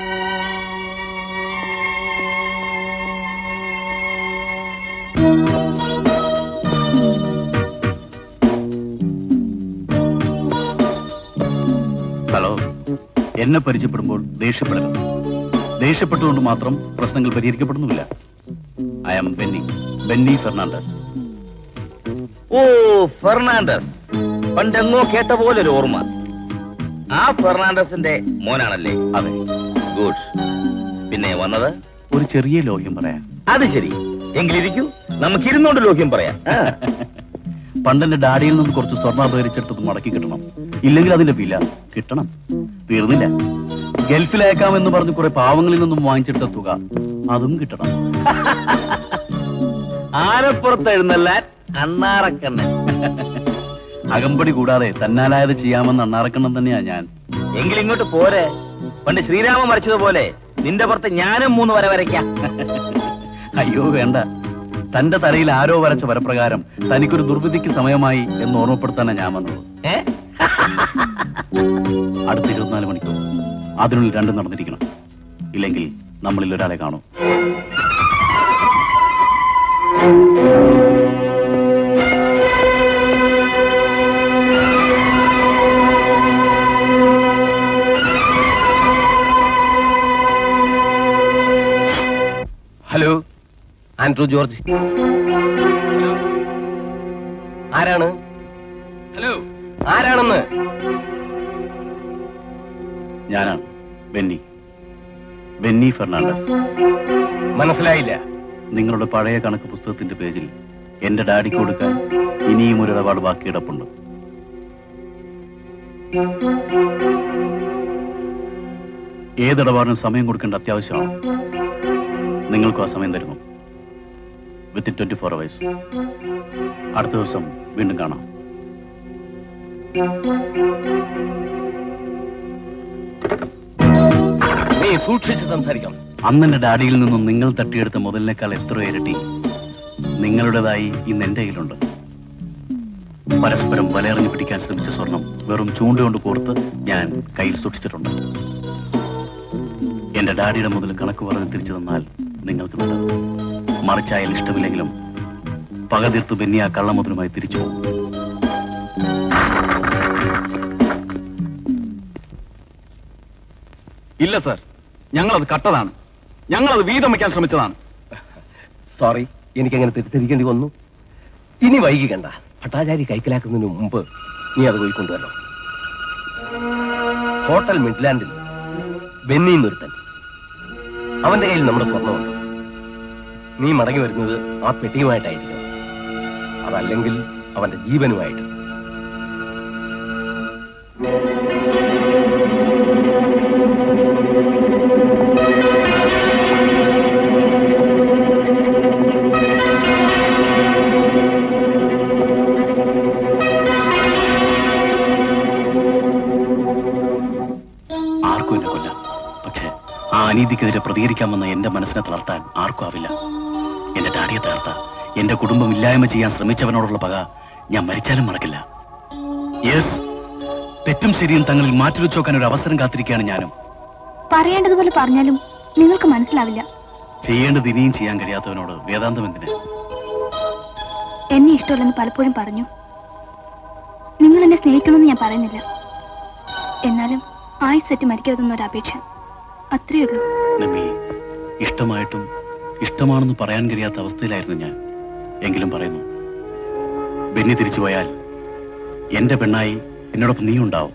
ഹലോ എന്നെ പരിചയപ്പെടുമ്പോൾ ദേഷ്യപ്പെടരുത് ദേഷ്യപ്പെട്ടുകൊണ്ട് മാത്രം പ്രശ്നങ്ങൾ പരിഹരിക്കപ്പെടുന്നുമില്ല ഐ ആം ബെന്നി ബെന്നി ഫെർണാണ്ടസ് ഓ ഫെർണാണ്ടസ് പണ്ടെങ്ങോ കേട്ട പോലെ ഒരു ഓർമ്മ ആ ഫെർണാണ്ടസിന്റെ മോനാണല്ലേ അതെ ഗുഡ് പിന്നെ വന്നത് ഒരു ചെറിയ ലോഹ്യം പറയാം അത് ശരി എങ്കിലിരിക്കൂ നമുക്ക് ഇരുന്നോണ്ട് ലോഹ്യം പറയാം ആ. പണ്ടെന്റെ ഡാഡിയിൽ നിന്ന് കുറച്ച് സ്വർണ്ണ അപഹരിച്ചെടുത്തത് മടക്കി കിട്ടണം ഇല്ലെങ്കിൽ അതിന്റെ വില കിട്ടണം തീർന്നില്ല ഗൾഫിൽ അയക്കാമെന്ന് പറഞ്ഞ് കുറെ പാവങ്ങളിൽ നിന്നും വാങ്ങിച്ചെടുത്ത തുക അതും കിട്ടണം ആനപ്പുറത്ത് എഴുന്നല്ലാൻ അണ്ണാറക്കണ്ണൻ അകമ്പടി കൂടാതെ തന്നാലായത് ചെയ്യാമെന്ന് അണ്ണാറക്കണം തന്നെയാ ഞാൻ എങ്കിൽ ഇങ്ങോട്ട് പോരെ പണ്ട് ശ്രീരാമൻ വരച്ചതുപോലെ നിന്റെ പുറത്ത് ഞാനും മൂന്ന് വര വരയ്ക്കാം അയ്യോ വേണ്ട തന്റെ തലയിൽ ആരോ വരച്ച വരപ്രകാരം തനിക്കൊരു ദുർവിധിക്ക് സമയമായി എന്ന് ഓർമ്മപ്പെടുത്താനാ ഞാൻ വന്നത് ഏ? അടുത്ത ഇരുപത്തിനാല് മണിക്കൂർ അതിനുള്ളിൽ രണ്ടും നടന്നിരിക്കണം ഇല്ലെങ്കിൽ നമ്മളിൽ ഒരാളെ കാണും ഹലോ ആൻഡ്രൂ ജോർജ് ആരാണ് ഹലോ ആരാണെന്ന് ഞാനാണ് ബെന്നി ബെന്നി ഫെർണാണ്ടസ് മനസ്സിലായില്ല നിങ്ങളുടെ പഴയ കണക്ക് പുസ്തകത്തിന്റെ പേജിൽ എന്റെ ഡാഡിക്ക് കൊടുക്കാൻ ഇനിയും ഒരു ഇടപാട് ബാക്കി കിടപ്പുണ്ട് ഏതിടപാടിനും സമയം കൊടുക്കേണ്ട അത്യാവശ്യമാണ് നിങ്ങൾക്കും ആ സമയം തരുന്നു വിത്തിൻ ട്വന്റി ഫോർ അവേഴ്സ് അടുത്ത ദിവസം വീണ്ടും കാണാം നീ സൂക്ഷിച്ച് സംസാരിക്കണം അന്ന് എന്റെ ഡാഡിയിൽ നിന്നും നിങ്ങൾ തട്ടിയെടുത്ത മുതലിനേക്കാൾ എത്ര ഇരട്ടി നിങ്ങളുടേതായി ഇന്ന് എന്റെ കയ്യിലുണ്ട് പരസ്പരം വലയെറിഞ്ഞു പിടിക്കാൻ ശ്രമിച്ച സ്വർണം വെറും ചൂണ്ടുകൊണ്ട് കോർത്ത് ഞാൻ കയ്യിൽ സൂക്ഷിച്ചിട്ടുണ്ട് എന്റെ ഡാഡിയുടെ മുതൽ കണക്ക് പറഞ്ഞ് തിരിച്ചു തന്നാൽ നിങ്ങൾക്ക് നല്ലത് മറിച്ചായാൽ ഇഷ്ടമില്ലെങ്കിലും പക തീർത്ത് ബെന്നി ആ കള്ളമുതലുമായി തിരിച്ചു പോകും ഇല്ല സർ ഞങ്ങളത് കട്ടതാണ് ഞങ്ങളത് വീതം വയ്ക്കാൻ ശ്രമിച്ചതാണ് സോറി എനിക്കങ്ങനെ തെറ്റിദ്ധരിക്കേണ്ടി വന്നു ഇനി വൈകിക്കണ്ട ഭട്ടാചാരി കൈക്കലാക്കുന്നതിന് മുമ്പ് നീ അത് പോയി കൊണ്ടുവരണം ഹോട്ടൽ മിഡ്ലാൻഡിൽ ബെന്നി നിർത്തൻ അവന്റെ കയ്യിൽ നമ്മുടെ സ്വർണ്ണമുണ്ട് നീ മടങ്ങി വരുന്നത് ആ പെട്ടിയുമായിട്ടായിരിക്കും അതല്ലെങ്കിൽ അവന്റെ ജീവനുമായിട്ട് ആർക്കും എന്നെ കൊല്ലാം പക്ഷേ ആ അനീതിക്കെതിരെ പ്രതികരിക്കാമെന്ന എന്റെ മനസ്സിനെ തളർത്താൻ ആർക്കും ആവില്ല എന്റെ ഡാഡിയെ തകർത്ത എന്റെ കുടുംബം ഇല്ലായ്മ ചെയ്യാൻ ശ്രമിച്ചവനോടുള്ള പക ഞാൻ മരിച്ചാലും മറക്കില്ല യെസ് തെറ്റും ശരിയും തങ്ങളിൽ മാറ്റിവെച്ചു നോക്കാൻ ഒരു അവസരം കാത്തിരിക്കുകയാണ് ഞാനും പറയേണ്ടതുപോലെ പറഞ്ഞാലും നിങ്ങൾക്ക് മനസ്സിലാവില്ല ചെയ്യേണ്ടത് ഇനിയും ചെയ്യാൻ കഴിയാത്തവനോട് വേദാന്തം എന്തിന് എന്നെ ഇഷ്ടമല്ലെന്ന് പലപ്പോഴും പറഞ്ഞു നിങ്ങൾ എന്നെ സ്നേഹിക്കണമെന്ന് ഞാൻ പറയുന്നില്ല എന്നാലും ആയുസെറ്റ് മരിക്കരുതെന്നൊരു അപേക്ഷ അത്രയേ ഉള്ളൂ നബി ഇഷ്ടമായിട്ടും ഇഷ്ടമാണെന്ന് പറയാൻ കഴിയാത്ത അവസ്ഥയിലായിരുന്നു ഞാൻ എങ്കിലും പറയുന്നു ബെന്നി തിരിച്ചു പോയാൽ എന്റെ പെണ്ണായി എന്നോടൊപ്പം നീ ഉണ്ടാവും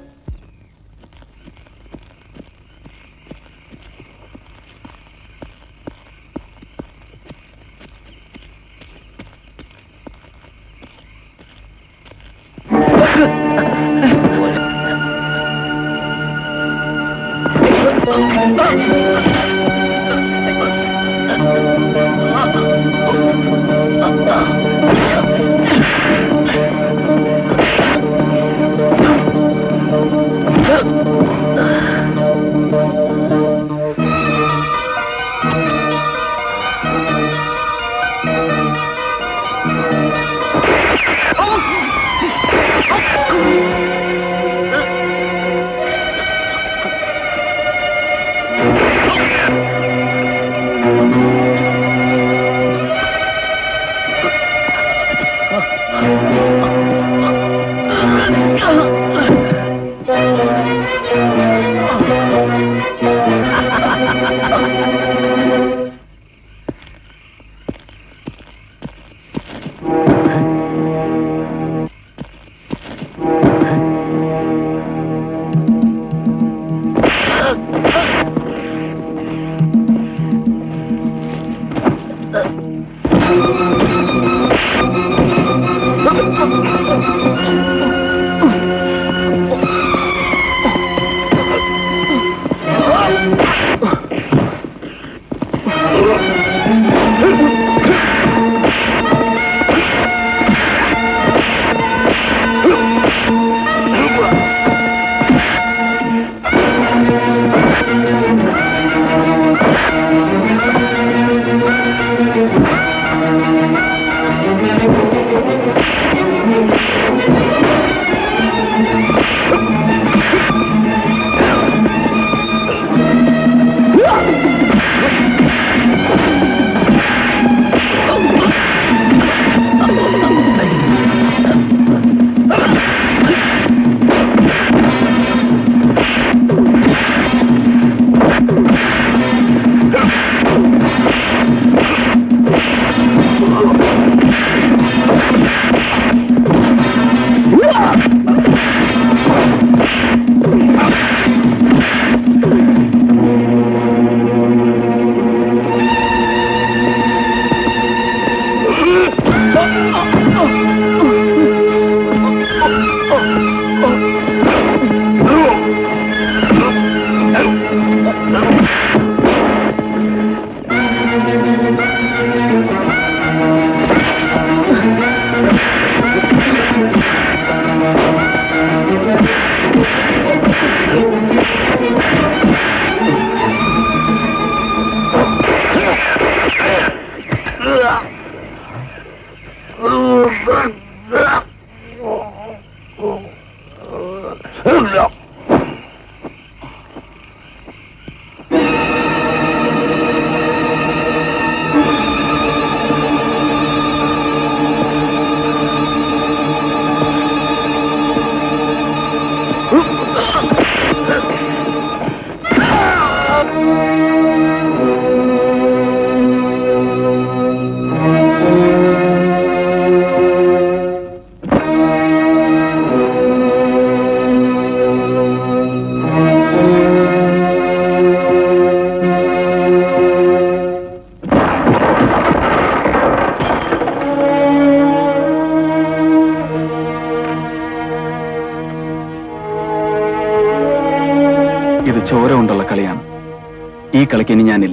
ഈ കളിക്ക് ഇനി ഞാനില്ല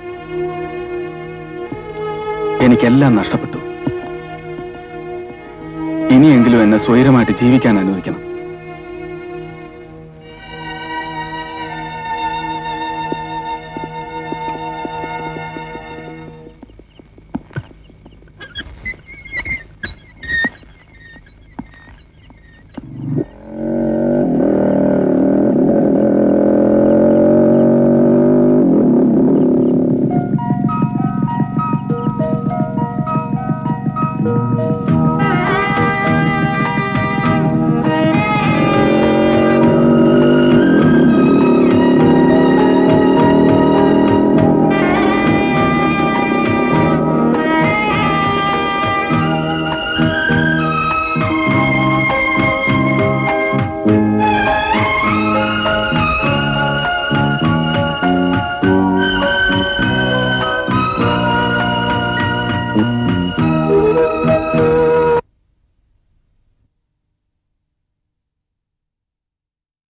എനിക്കെല്ലാം നഷ്ടപ്പെട്ടു ഇനിയെങ്കിലും എന്നെ സ്വൈരമായിട്ട് ജീവിക്കാൻ അനുവദിക്കണം